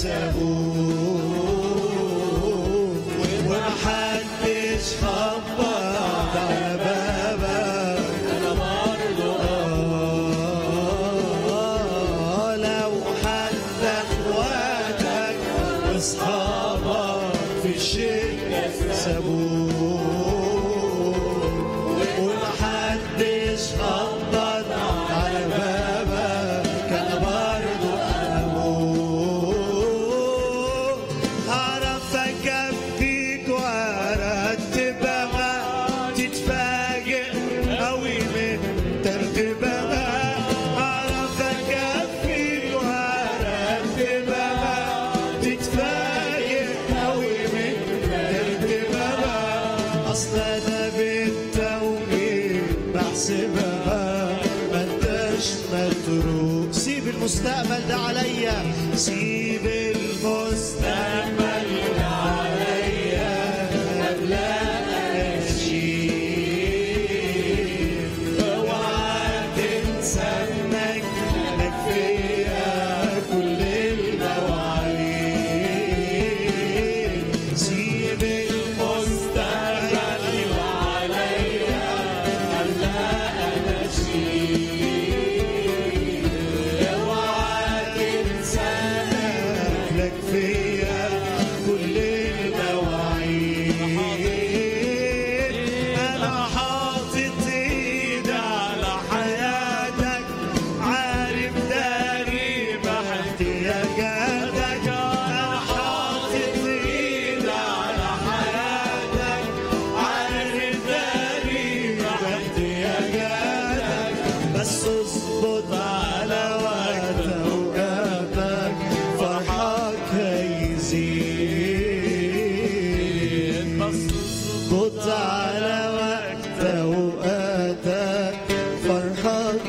سابوك ومحدش خبط على بابك أنا برضو آه، لو حتى اخواتك واصحابك في الشركة سابوك ومحدش خبط على بابك انا برضو ابوك هعرف اكفيك وارتبها تتفاجئ قوي من ترتيبها هعرف اكفيك وارتبها تتفاجئ قوي من ترتيبها اصل انا بالتوقيت بحسبها ما انتش متروك سيب المستقبل ده عليا سيب المستقبل ده عليا قبل أشيل اوعى تنسى انك لك فيا كل المواعيد سيب المستقبل عليا قبل انا اشيل اوعى تنسى انك لك فيا كل المواعيد انا حاطط ايدي على حياتك عارف داري باحتياجاتك انا حاطط ايدي على حياتك عارف داري باحتياجاتك بس اظبط على وقت اوقاتك فرحك هيزيد بس اظبط على وقت اوقاتك فرحك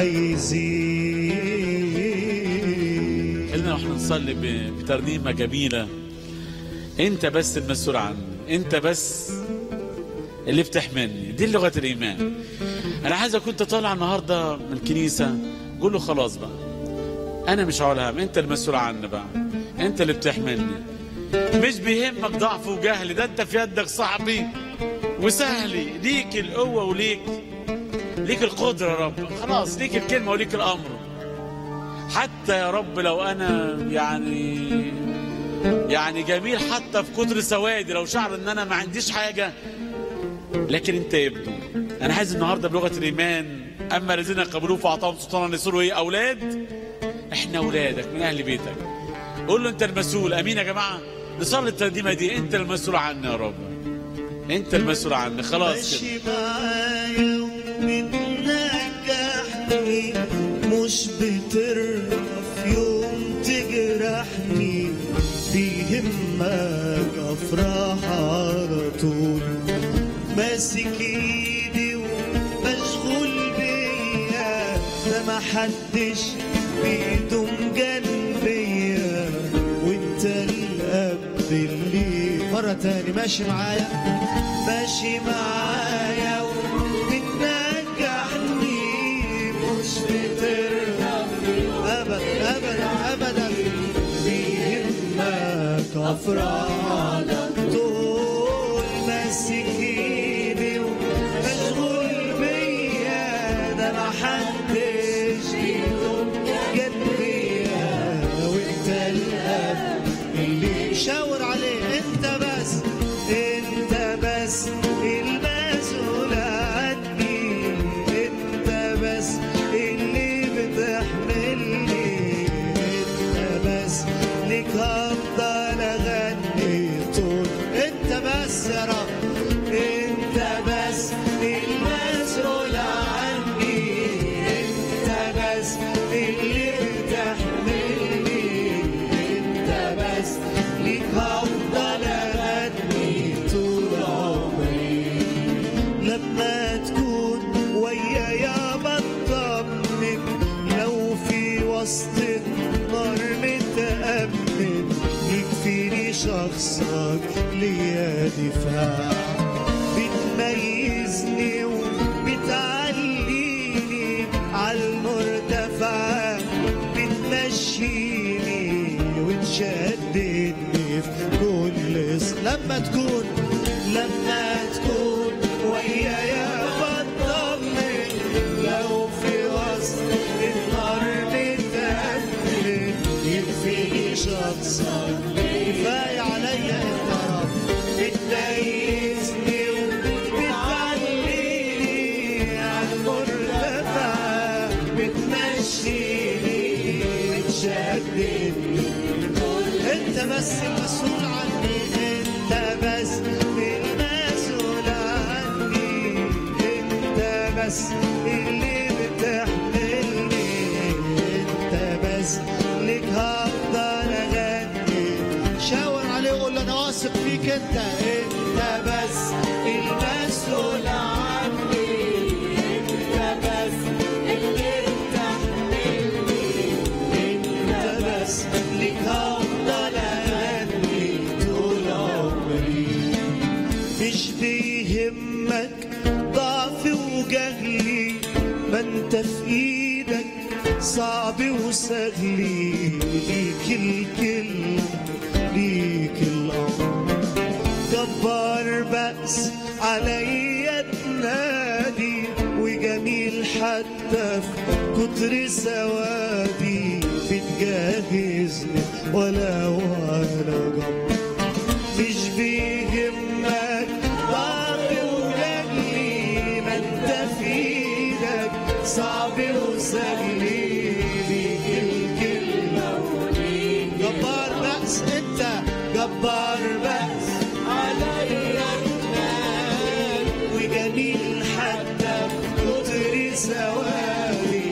هيزيد خلينا نروح نصلي ب- بترنيمة جميلة انت بس المسؤول عني انت بس اللي بتحملني دي لغة الإيمان أنا عايزك كنت طالع النهاردة من الكنيسة قول له خلاص بقى أنا مش هقول هم أنت المسؤول عني بقى أنت اللي بتحملني مش بيهمك ضعف وجهل ده أنت في يدك صاحبي وسهلي ليك القوة وليك ليك القدرة يا رب خلاص ليك الكلمة وليك الأمر حتى يا رب لو انا يعني يعني جميل حتى في كتر سوادي لو شعر ان انا ما عنديش حاجه لكن انت ابنه انا عايز النهارده بلغه الايمان اما الذين قبلوه فاعطاهم سلطانا ان يصيروا ايه اولاد احنا اولادك من اهل بيتك قول له انت المسؤول امين يا جماعه نصلي التقديمه دي انت المسؤول عنا يا رب انت المسؤول عني خلاص كده ماشي معايا وبتنجحني مش بترضى في يوم تجرحني بيهمك افراح على طول ماسك ايدي ومشغول بيا ده محدش بيدوم جنبيا وانت الاب اللي مرة تاني ماشي معايا ماشي معايا وبتنجحني مش بترضى ابدا ابدا ابدا بيهمك افراح على طول ماسك ايدي ومشغول بيا ده محدش بيدوم جنبيا وانت الاب اللي شاور عليه انت بس انت بس المسؤول عني انت بس اللي بتحملني انت بس ليك هفضل اغني طول انت بس يا رب انت بس المسؤول عني انت بس اللي بتحملني انت بس ليك هفضل اغني طول عمري لما تكون ويايا بطمن لو في وسط النار متأمن يكفيني شخصك ليا دفاع بتميزني وبتعليني على المرتفع بتمشيني وتشاهدني لما تكون لما تكون ويايا بطمن لو في وسط النار متأمن يكفيني شخصك كفاية عليا انت يا رب بتميزني وبتعليني على المرتفع بتمشيني بتشددني انت بس المسؤول عني انت بس المسؤول عني انت بس اللي بتحملني انت بس لك هفضل اغني شاور عليه وقول له انا واثق فيك انت انت بس المسؤول عني انت بس اللي بتحملني انت بس لك هفضل اغني طول عمري مش بيهمك ضعفي وجهلي ما انت في ايدك صعب وسهلي ليك الكلمة ليك الامر جبار بأس عليا تنادي وجميل حتى في كتر سوادي بتجهزني ولا وانا جنب مش بيهمك ضعفي وجهلي ما انت في ايدك صعب وسهلي ليك الكلمة جبار بأس انت جبار بأس عليا جنان وجميل حتى في كتر سوادي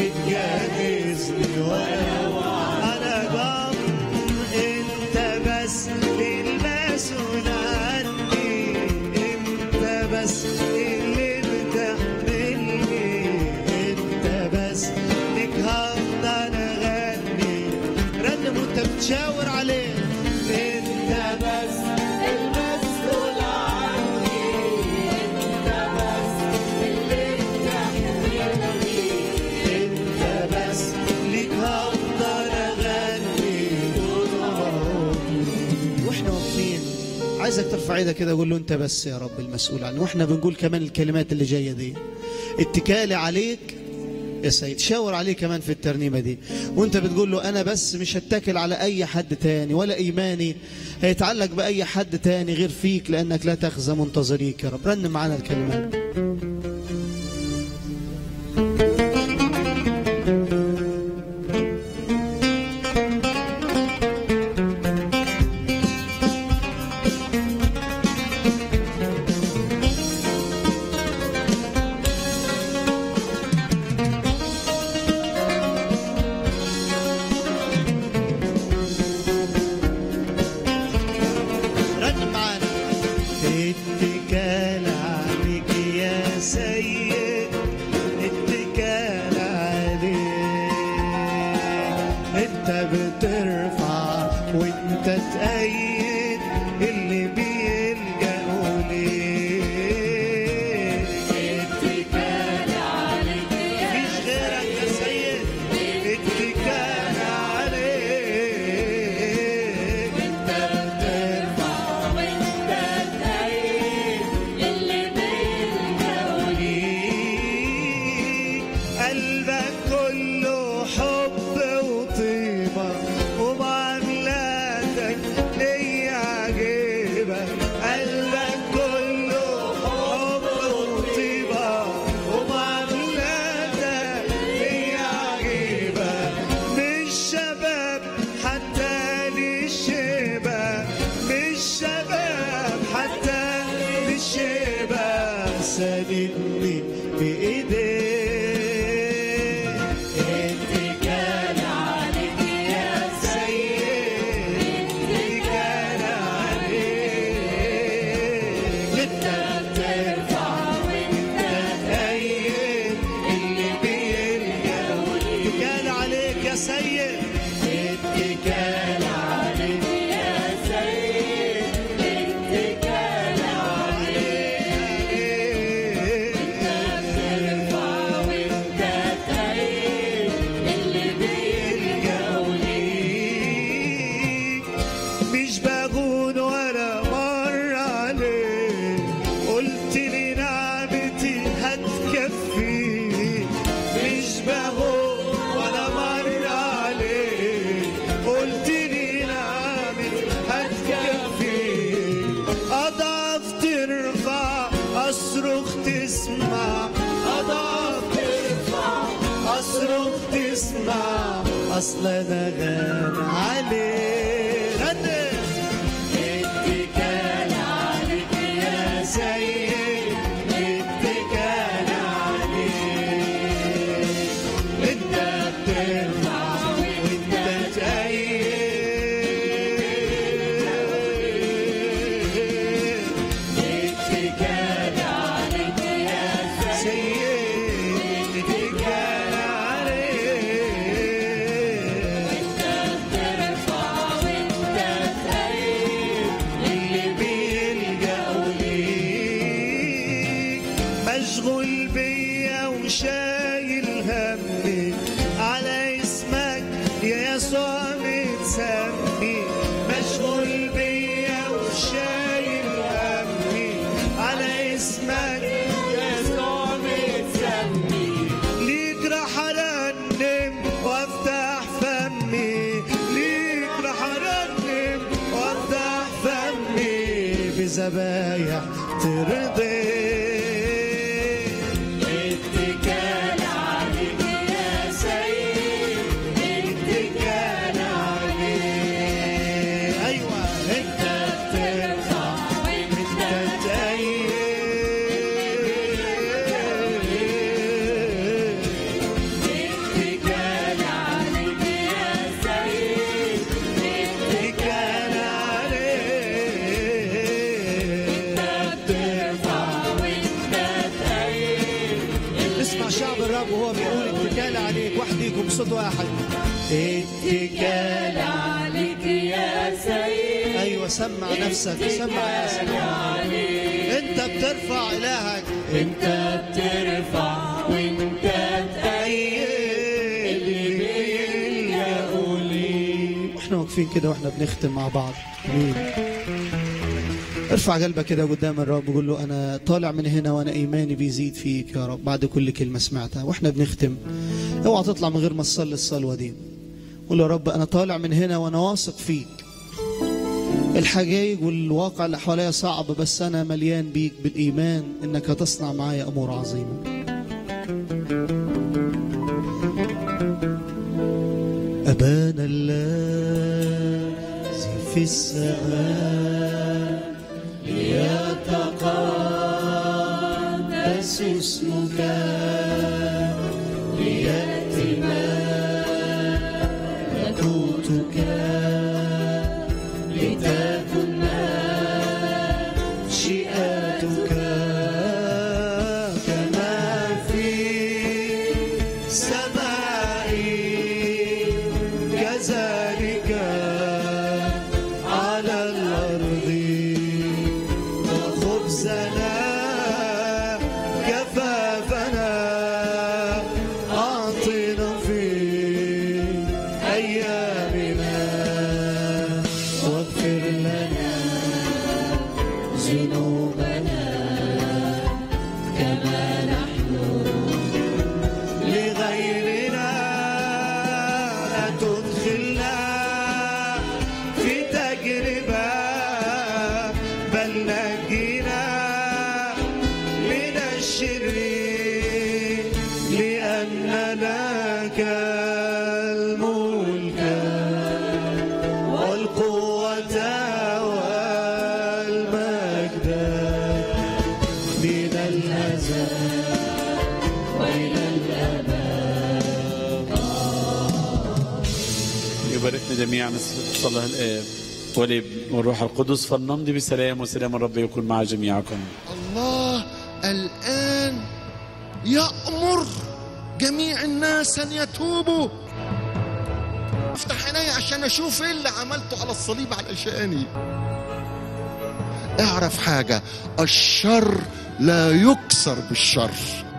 بتجهزني وانا انا جنب انت بس المسؤول عني انت بس اللي بتحملني انت بس لك هفضل اغني رنم وانت بتشاور عليه انت بس المسؤول عني انت بس اللي بتحملني انت بس لك هفضل اغني طول عمري واحنا واقفين عايزك ترفع ايدك كده وقول له انت بس يا رب المسؤول عنه واحنا بنقول كمان الكلمات اللي جايه دي اتكالي عليك يا سيد شاور عليه كمان في الترنيمه دي وانت بتقول له انا بس مش هتكل على اي حد تاني ولا ايماني هيتعلق باي حد تاني غير فيك لانك لا تخزى منتظريك يا رب رن معانا الكلمات رن معانا اتكال عليك يا سيد اتكال عليك انت بترفع وانت تأيد اللي بيلجأوا ليك اتكال عليك مفيش غيرك يا سيد اتكال عليك انت بترفع قلبك كله حب وطيبة ومعاملاتك ليا عجيبة تصنع اصل انا غالي عليه غني اتكال عليك يا سيد اتكال عليك انت بترفع وانت تأيد اتكال عليك يا سيد اتكال عليك ترفع وانت تأيد اللي بيلجأوا ليك مشغول بيا وشايل همي على اسمك يا يسوع متسمي مشغول بيا وشايل همي على اسمك يا يسوع متسمي ليك راح ارنم وافتح فمي ليك راح ارنم وافتح فمي بزبايا ترضي اتكال عليك يا سيد اتكال عليك ايوه انت بترفع وانت انت تأيد اتكال عليك يا سيد اتكال عليك ترفع وانت تأيد اسمع شعب الرب وهو بيقول اتكال عليك وحديكم بصوت واحد اتكال عليك يا سيد ايوه سمع نفسك سمع نفسك انت بترفع الهك انت بترفع وانت تأيد اللي بيلجأوا ليك واحنا واقفين كده واحنا بنختم مع بعض امين ارفع قلبك كده قدام الرب وقول له انا طالع من هنا وانا ايماني بيزيد فيك يا رب بعد كل كلمه سمعتها واحنا بنختم اوعى تطلع من غير ما تصلي الصلوه دي قول له يا رب انا طالع من هنا وانا واثق فيك الحقائق والواقع اللي حواليا صعب بس انا مليان بيك بالايمان انك هتصنع معايا امور عظيمه أبانا الذي في السماء ليتقدس اسمك ليأتي ملكوتك لتكن مشيئتك كما في السماء كذلك على الأرض وخبزنا كفافنا أعطنا في أيامنا واغفر لنا ذنوبنا كما نحن لغيرنا لا تدخلنا في تجربة بل نجينا من الشر لأن لك الملك والقوة والمجد من الأزل وإلى الأبد يباركنا جميعا صلى الآب والابن والروح القدس فلنمضي بسلام وسلام الرب يكون مع جميعكم الله الآن يأمر جميع الناس أن يتوبوا افتح عيني عشان أشوف إيه اللي عملته على الصليب علشاني اعرف حاجة الشر لا يكسر بالشر